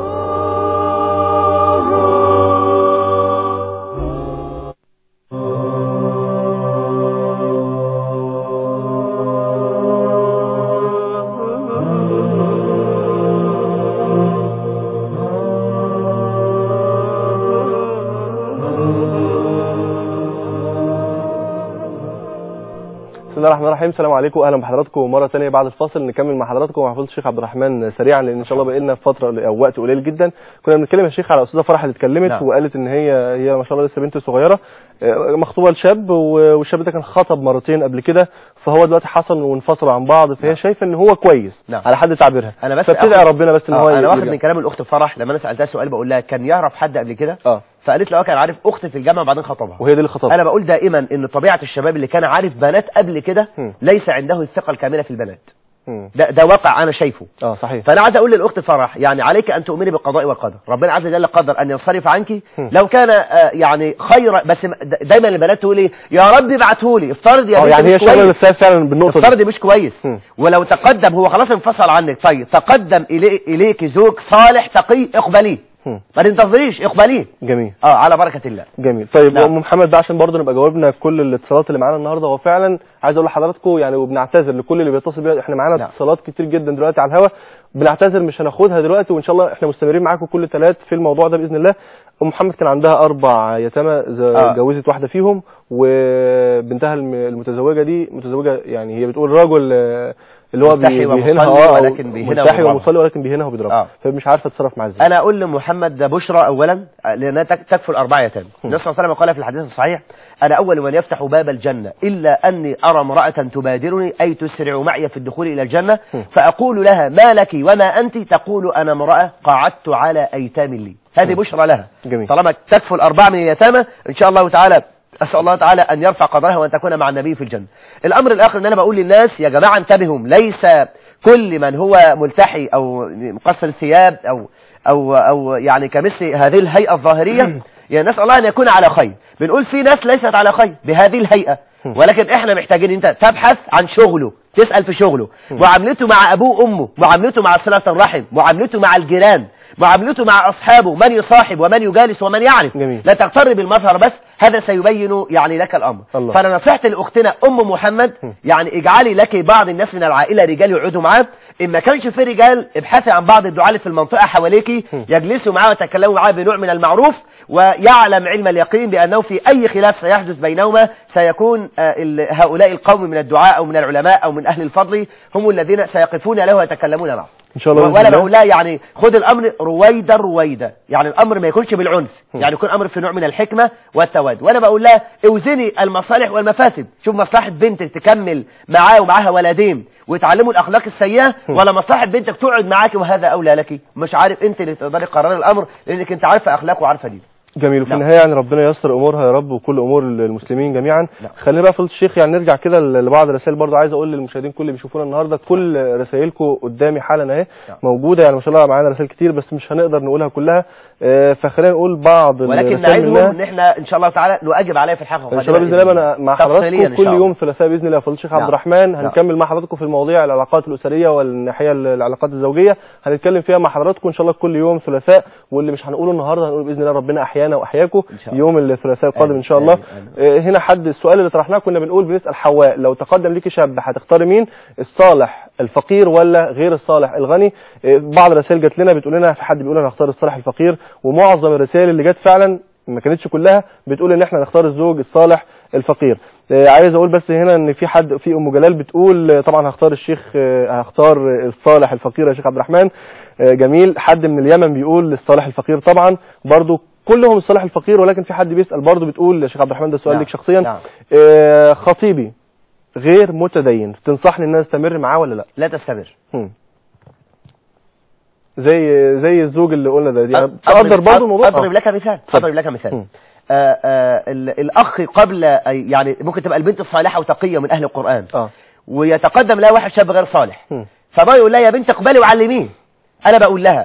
بسم الله الرحمن الرحيم السلام عليكم واهلا بحضراتكم مره ثانيه بعد الفاصل نكمل مع حضراتكم مع فضيله الشيخ عبد الرحمن سريعا لان ان شاء الله بقى لنا فتره او وقت قليل جدا كنا بنتكلم يا شيخ على استاذه فرح اللي اتكلمت نعم. وقالت ان هي هي ما شاء الله لسه بنت صغيره آه، مخطوبه لشاب و- والشاب ده كان خطب مرتين قبل كده فهو دلوقتي حصل وانفصلوا عن بعض فهي شايفه ان هو كويس نعم. على حد تعبيرها انا بس فبتدعي آخد- ربنا بس ان آه، هو انا واخد يرجع. من كلام الاخت فرح لما انا سالتها سؤال بقول لها كان يعرف حد قبل كده اه فقالت لي اه كان عارف اخت في الجامعه وبعدين خطبها وهي دي اللي خطبها انا بقول دائما ان طبيعه الشباب اللي كان عارف بنات قبل كده مم. ليس عنده الثقه الكامله في البنات مم. ده ده واقع انا شايفه اه صحيح فانا عايز اقول للاخت فرح يعني عليك ان تؤمني بالقضاء والقدر ربنا عز وجل قدر ان ينصرف عنك لو كان آه، يعني خير بس م- د- دايما البنات تقول ايه يا رب ابعته لي افترض يا اه بنت يعني هي مش شغاله كويس نفسها فعلا بالنقطه افترض دي مش كويس مم. ولو تقدم هو خلاص انفصل عنك طيب تقدم إلي اليك زوج صالح تقي اقبليه مم. ما تنتظريش اقبليه جميل اه على بركه الله جميل طيب نعم. ام محمد بقى عشان برضه نبقى جاوبنا كل الاتصالات اللي معانا النهارده هو فعلا عايز اقول لحضراتكم يعني وبنعتذر لكل اللي بيتصل بينا احنا معانا نعم. اتصالات كتير جدا دلوقتي على الهوا بنعتذر مش هناخدها دلوقتي وان شاء الله احنا مستمرين معاكم كل ثلاث في الموضوع ده باذن الله ام محمد كان عندها اربع يتامى ز- آه. جوزت واحده فيهم وبنتها الم- المتزوجه دي متزوجه يعني هي بتقول راجل آه، اللي هو ملتحي بي- ومصلي بيهينها اه أو ولكن بيهينها ملتحي وبيضربها. ومصلي ولكن بيهينها وبيضربها آه. فمش عارفه تتصرف معاه ازاي انا اقول لمحمد ده بشرى اولا لانها تك- تكفي الاربعه يتامى النبي صلى الله عليه وسلم قال في الحديث الصحيح انا اول من يفتح باب الجنه الا اني ارى امراه تبادرني اي تسرع معي في الدخول الى الجنه فاقول لها ما لك وما انت تقول انا امراه قعدت على ايتام لي هذه بشرى لها جميل. طالما تكفي الاربعه من اليتامى ان شاء الله تعالى اسال الله تعالى ان يرفع قدرها وان تكون مع النبي في الجنه الامر الاخر ان انا بقول للناس يا جماعه انتبهوا ليس كل من هو ملتحي او مقصر الثياب او او او يعني كمثل هذه الهيئه الظاهريه يعني نسال الله ان يكون على خير بنقول في ناس ليست على خير بهذه الهيئه ولكن احنا محتاجين انت تبحث عن شغله تسال في شغله معاملته مع ابوه وامه معاملته مع صله الرحم معاملته مع الجيران معاملته مع اصحابه من يصاحب ومن يجالس ومن يعرف جميل. لا تغتر بالمظهر بس هذا سيبين يعني لك الامر الله. فانا نصيحتي لاختنا ام محمد يعني اجعلي لك بعض الناس من العائله رجال يقعدوا معاه ان ما كانش في رجال ابحثي عن بعض الدعاة اللي في المنطقه حواليكي يجلسوا معاه ويتكلموا معاه بنوع من المعروف ويعلم علم اليقين بانه في اي خلاف سيحدث بينهما سيكون آه، ال- هؤلاء القوم من الدعاء او من العلماء او من اهل الفضل هم الذين سيقفون له ويتكلمون معه ان شاء الله بإذن ولا الله. بقول لها يعني خد الامر رويدا رويدا يعني الامر ما يكونش بالعنف يعني يكون امر في نوع من الحكمه والتواد وانا بقول لها اوزني المصالح والمفاسد شوف مصلحه بنتك تكمل معاه ومعاها ولدين ويتعلموا الاخلاق السيئه ولا مصلحه بنتك تقعد معاك وهذا اولى لك مش عارف انت اللي تقدري قرار الامر لانك انت عارفه اخلاقه وعارفه دينه جميل وفي نعم. النهايه يعني ربنا ييسر امورها يا رب وكل امور المسلمين جميعا نعم. خلينا بقى فضيله الشيخ يعني نرجع كده لبعض الرسائل برضو عايز اقول للمشاهدين كل اللي بيشوفونا النهارده كل رسائلكم قدامي حالا اهي نعم. موجوده يعني ما شاء الله معانا رسائل كتير بس مش هنقدر نقولها كلها آه، فخلينا نقول بعض ولكن الرسائل نعدهم منها. ان احنا ان شاء الله تعالى نواجب عليها في الحلقه ان شاء الله باذن الله انا مع تفصيلياً حضراتكم إن كل شاء الله. يوم ثلاثاء باذن الله يا فضيله الشيخ عبد نعم. الرحمن نعم. هنكمل مع حضراتكم في المواضيع العلاقات الاسريه والناحيه العلاقات الزوجيه هنتكلم فيها مع حضراتكم ان شاء الله كل يوم ثلاثاء واللي مش هنقوله النهارده هنقول باذن الله ربنا احيانا واحياكم إن شاء الله. يوم الثلاثاء القادم آمين. ان شاء الله آمين. آمين. آه، هنا حد السؤال اللي طرحناه كنا بنقول بنسال حواء لو تقدم ليكي شاب هتختاري مين الصالح الفقير ولا غير الصالح الغني آه، بعض الرسائل جات لنا بتقول لنا في حد بيقول انا هختار الصالح الفقير ومعظم الرسائل اللي جت فعلا ما كانتش كلها بتقول ان احنا نختار الزوج الصالح الفقير آه، عايز اقول بس هنا ان في حد في ام جلال بتقول آه، طبعا هختار الشيخ آه، هختار آه، الصالح الفقير يا شيخ عبد الرحمن آه، جميل حد من اليمن بيقول الصالح الفقير طبعا برضو كلهم الصالح الفقير ولكن في حد بيسال برضو بتقول يا شيخ عبد الرحمن ده سؤال نعم. ليك شخصيا نعم. آه، خطيبي غير متدين تنصحني ان انا استمر معاه ولا لا لا تستمر هم. زي زي الزوج اللي قلنا ده دي أنا أضرب- بقدر برضه الموضوع اضرب لك مثال اضرب لك مثال مم. آه آه ال- الاخ قبل أي- يعني ممكن تبقى البنت الصالحه وتقيه من اهل القران اه ويتقدم لها واحد شاب غير صالح مم. فما يقول لها يا بنت اقبلي وعلميه انا بقول لها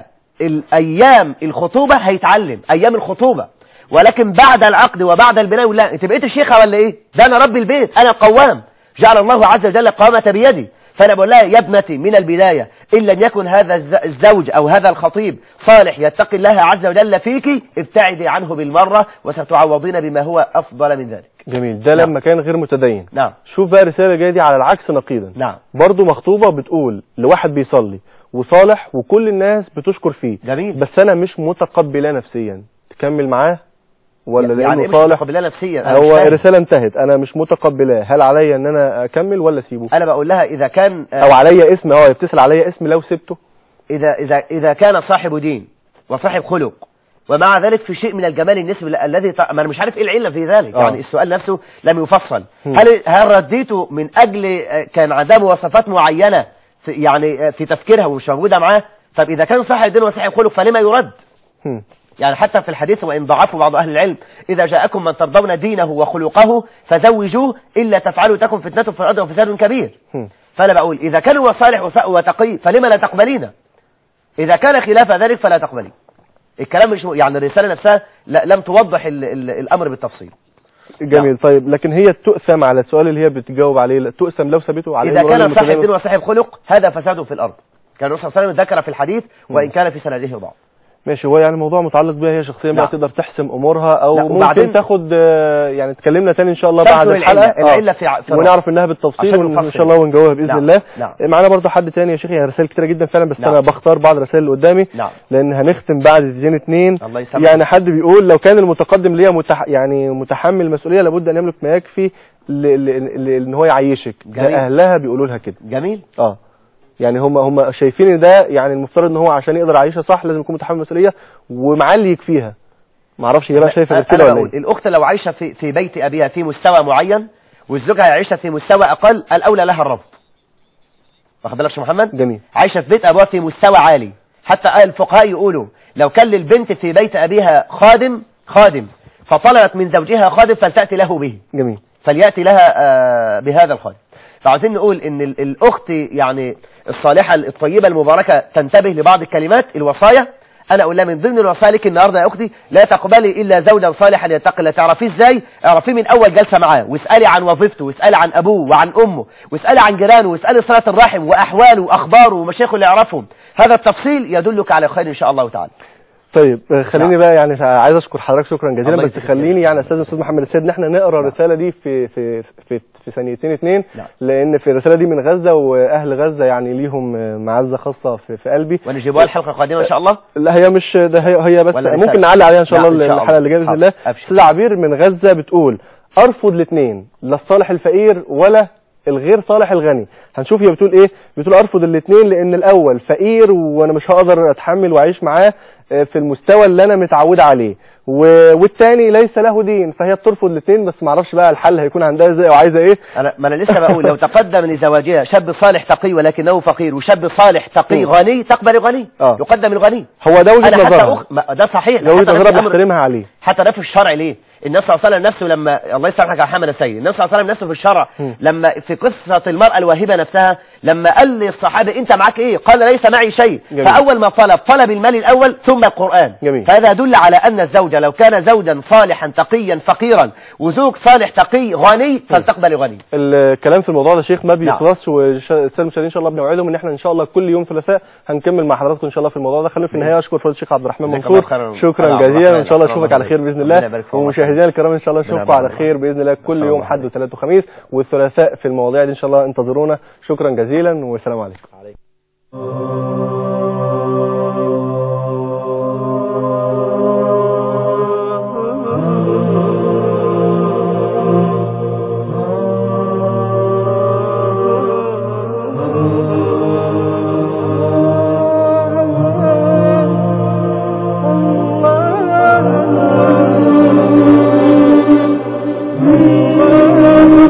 الايام الخطوبه هيتعلم ايام الخطوبه ولكن بعد العقد وبعد البناء يقول لها انت بقيت الشيخه ولا ايه ده انا رب البيت انا القوام جعل الله عز وجل القوامه بيدي فانا بقول لها يا ابنتي من البدايه ان لم يكن هذا الز- الزوج او هذا الخطيب صالح يتقي الله عز وجل فيك ابتعدي عنه بالمره وستعوضين بما هو افضل من ذلك جميل ده نعم. لما كان غير متدين نعم شوف بقى الرساله جايه دي على العكس نقيضا نعم برضه مخطوبه بتقول لواحد بيصلي وصالح وكل الناس بتشكر فيه جميل بس انا مش متقبلاه نفسيا تكمل معاه ولا يعني لانه ايه مش صالح متقبلاه نفسيا أنا مش هو فاهم. الرساله انتهت انا مش متقبلاه هل عليا ان انا اكمل ولا اسيبه انا بقول لها اذا كان آه، او عليا اسم اه بتسال عليا اسم لو سبته إذا, إذا, إذا كان صاحب دين وصاحب خلق ومع ذلك في شيء من الجمال النسبي ال- الذي ط- ما أنا مش عارف إيه العلة في ذلك آه. يعني السؤال نفسه لم يفصل مم. هل هل رديته من أجل آه، كان عندها مواصفات معينة في يعني آه، في تفكيرها ومش موجودة معاه طب إذا كان صاحب دين وصاحب خلق فلما يرد هم. يعني حتى في الحديث وإن ضعفوا بعض أهل العلم إذا جاءكم من ترضون دينه وخلقه فزوجوه إلا تفعلوا تكن فتنة في الأرض وفساد كبير هم. فأنا بقول إذا كان هو صالح وص- وتقي فلما لا تقبلين إذا كان خلاف ذلك فلا تقبلين الكلام مش م- يعني الرسالة نفسها لا لم توضح ال ال الأمر بالتفصيل جميل طيب لكن هي تؤثم على السؤال اللي هي بتجاوب عليه لا، تؤثم لو سابته على إذا إنه كان راجل صاحب متدين؟ دين وصاحب خلق هذا فساد في الأرض كان الرسول صلى الله عليه وسلم ذكر في الحديث وإن كان في سنده ضعف ماشي هو يعني الموضوع متعلق بيها هي شخصيا بقى نعم. تقدر تحسم امورها او لا، ممكن وبعدين- تاخد آه، يعني تكلمنا تاني ان شاء الله تذكر بعد العلة. الحلقه العلة في ع- في ونعرف منها بالتفصيل عشان ون- ان نفصل. شاء الله ونجاوبها باذن نعم. الله نعم. معانا برضو حد تاني يا شيخ هي رسائل كتيره جدا فعلا بس نعم. انا بختار بعض الرسائل اللي قدامي نعم لان هنختم بعد دقيقتين اتنين الله يسامحك يعني حد بيقول لو كان المتقدم ليا متح... يعني متحمل المسؤوليه لابد ان يملك ما يكفي ل... ل... ل... ان هو يعيشك ده جميل. اهلها بيقولوا لها كده جميل اه يعني هم هم شايفين ان ده يعني المفترض ان هو عشان يقدر يعيشها صح لازم يكون متحمل المسؤوليه ومعاه اللي يكفيها ما اعرفش هي بقى شايفه غير أنا كده ولا بقول ايه الأخت لو عايشة في, في بيت أبيها في مستوى معين والزوجة هيعيشها في مستوى أقل الأولى لها الرفض واخد بالك يا محمد جميل عايشة في بيت أبوها في مستوى عالي حتى الفقهاء يقولوا لو كان للبنت في بيت أبيها خادم خادم فطلبت من زوجها خادم فلتأتي له به جميل فليأتي لها آه، بهذا الخادم فعاوزين نقول ان ال- الاخت يعني الصالحة الطيبة المباركة تنتبه لبعض الكلمات الوصايا انا اقول لها من ضمن الوصايا لك النهارده يا اختي لا تقبلي الا زوجا صالحا يتقي الله تعرفيه ازاي اعرفيه من اول جلسه معاه واسالي عن وظيفته واسالي عن ابوه وعن امه واسالي عن جيرانه واسالي صله الرحم واحواله واخباره ومشايخه اللي يعرفهم هذا التفصيل يدلك على خير ان شاء الله تعالى طيب آه، خليني بقى يعني عايز اشكر حضرتك شكرا جزيلا الله بس يجزيك خليني خير. يعني استاذ استاذ محمد السيد ان احنا نقرا الرساله دي في في في في ثانيتين اتنين نعم. لان في الرساله دي من غزه واهل غزه يعني ليهم آه، معزه خاصه في, في قلبي ونجيبوها الحلقه القادمه ان شاء الله لا هي مش ده هي هي بس ولا ممكن رسالة؟ نعلق عليها ان شاء نعم، الله إن شاء الحلقه الله. اللي جايه باذن حاضر. الله أبشر. استاذ عبير من غزه بتقول ارفض الاثنين لا الصالح الفقير ولا الغير صالح الغني هنشوف هي بتقول ايه بتقول ارفض الاثنين لان الاول فقير وانا مش هقدر اتحمل واعيش معاه آه، في المستوى اللي انا متعود عليه و- والتاني ليس له دين فهي بترفض الاثنين بس ما اعرفش بقى الحل هيكون عندها ازاي وعايزه ايه انا ما انا لسه بقول لو تقدم لزواجها شاب صالح تقي ولكنه فقير وشاب صالح تقي مم. غني تقبل الغني آه. يقدم الغني هو ده وجهه انا حتى نظرها أخ... ما- ده صحيح ده وجهه حتى نظرها نفس الأمر- بحترمها عليه حتى ده في الشرع ليه النبي صلى الله عليه وسلم نفسه لما الله يسامحك يا محمد السيد النبي صلى الله عليه وسلم نفسه في الشرع مم. لما في قصة المرأة الواهبة نفسها لما قال للصحابة انت معاك ايه قال ليس معي شيء جميل. فاول ما طلب طلب المال الاول ثم القرآن جميل. فهذا يدل على ان الزوج لو كان زوجا صالحا تقيا فقيرا وزوج صالح تقي غني فلتقبل غني الكلام في الموضوع ده شيخ ما نعم. بيخلصش والساده المشاهدين ان شاء الله بنوعدهم ان احنا ان شاء الله كل يوم ثلاثاء هنكمل مع حضراتكم ان شاء الله في الموضوع ده خلينا في النهايه اشكر فضيله الشيخ عبد الرحمن جزاك منصور الله خيرا. شكرا الله جزيلا يرحمه. ان شاء الله الله اشوفك على خير يبارك باذن ربنا الله يبارك في عمرك. ومشاهدينا الكرام ان شاء الله اشوفكم على يبارك خير باذن الله كل الله يوم يبارك. حد وثلاث وخميس والثلاثاء في المواضيع دي ان شاء الله انتظرونا شكرا جزيلا والسلام عليكم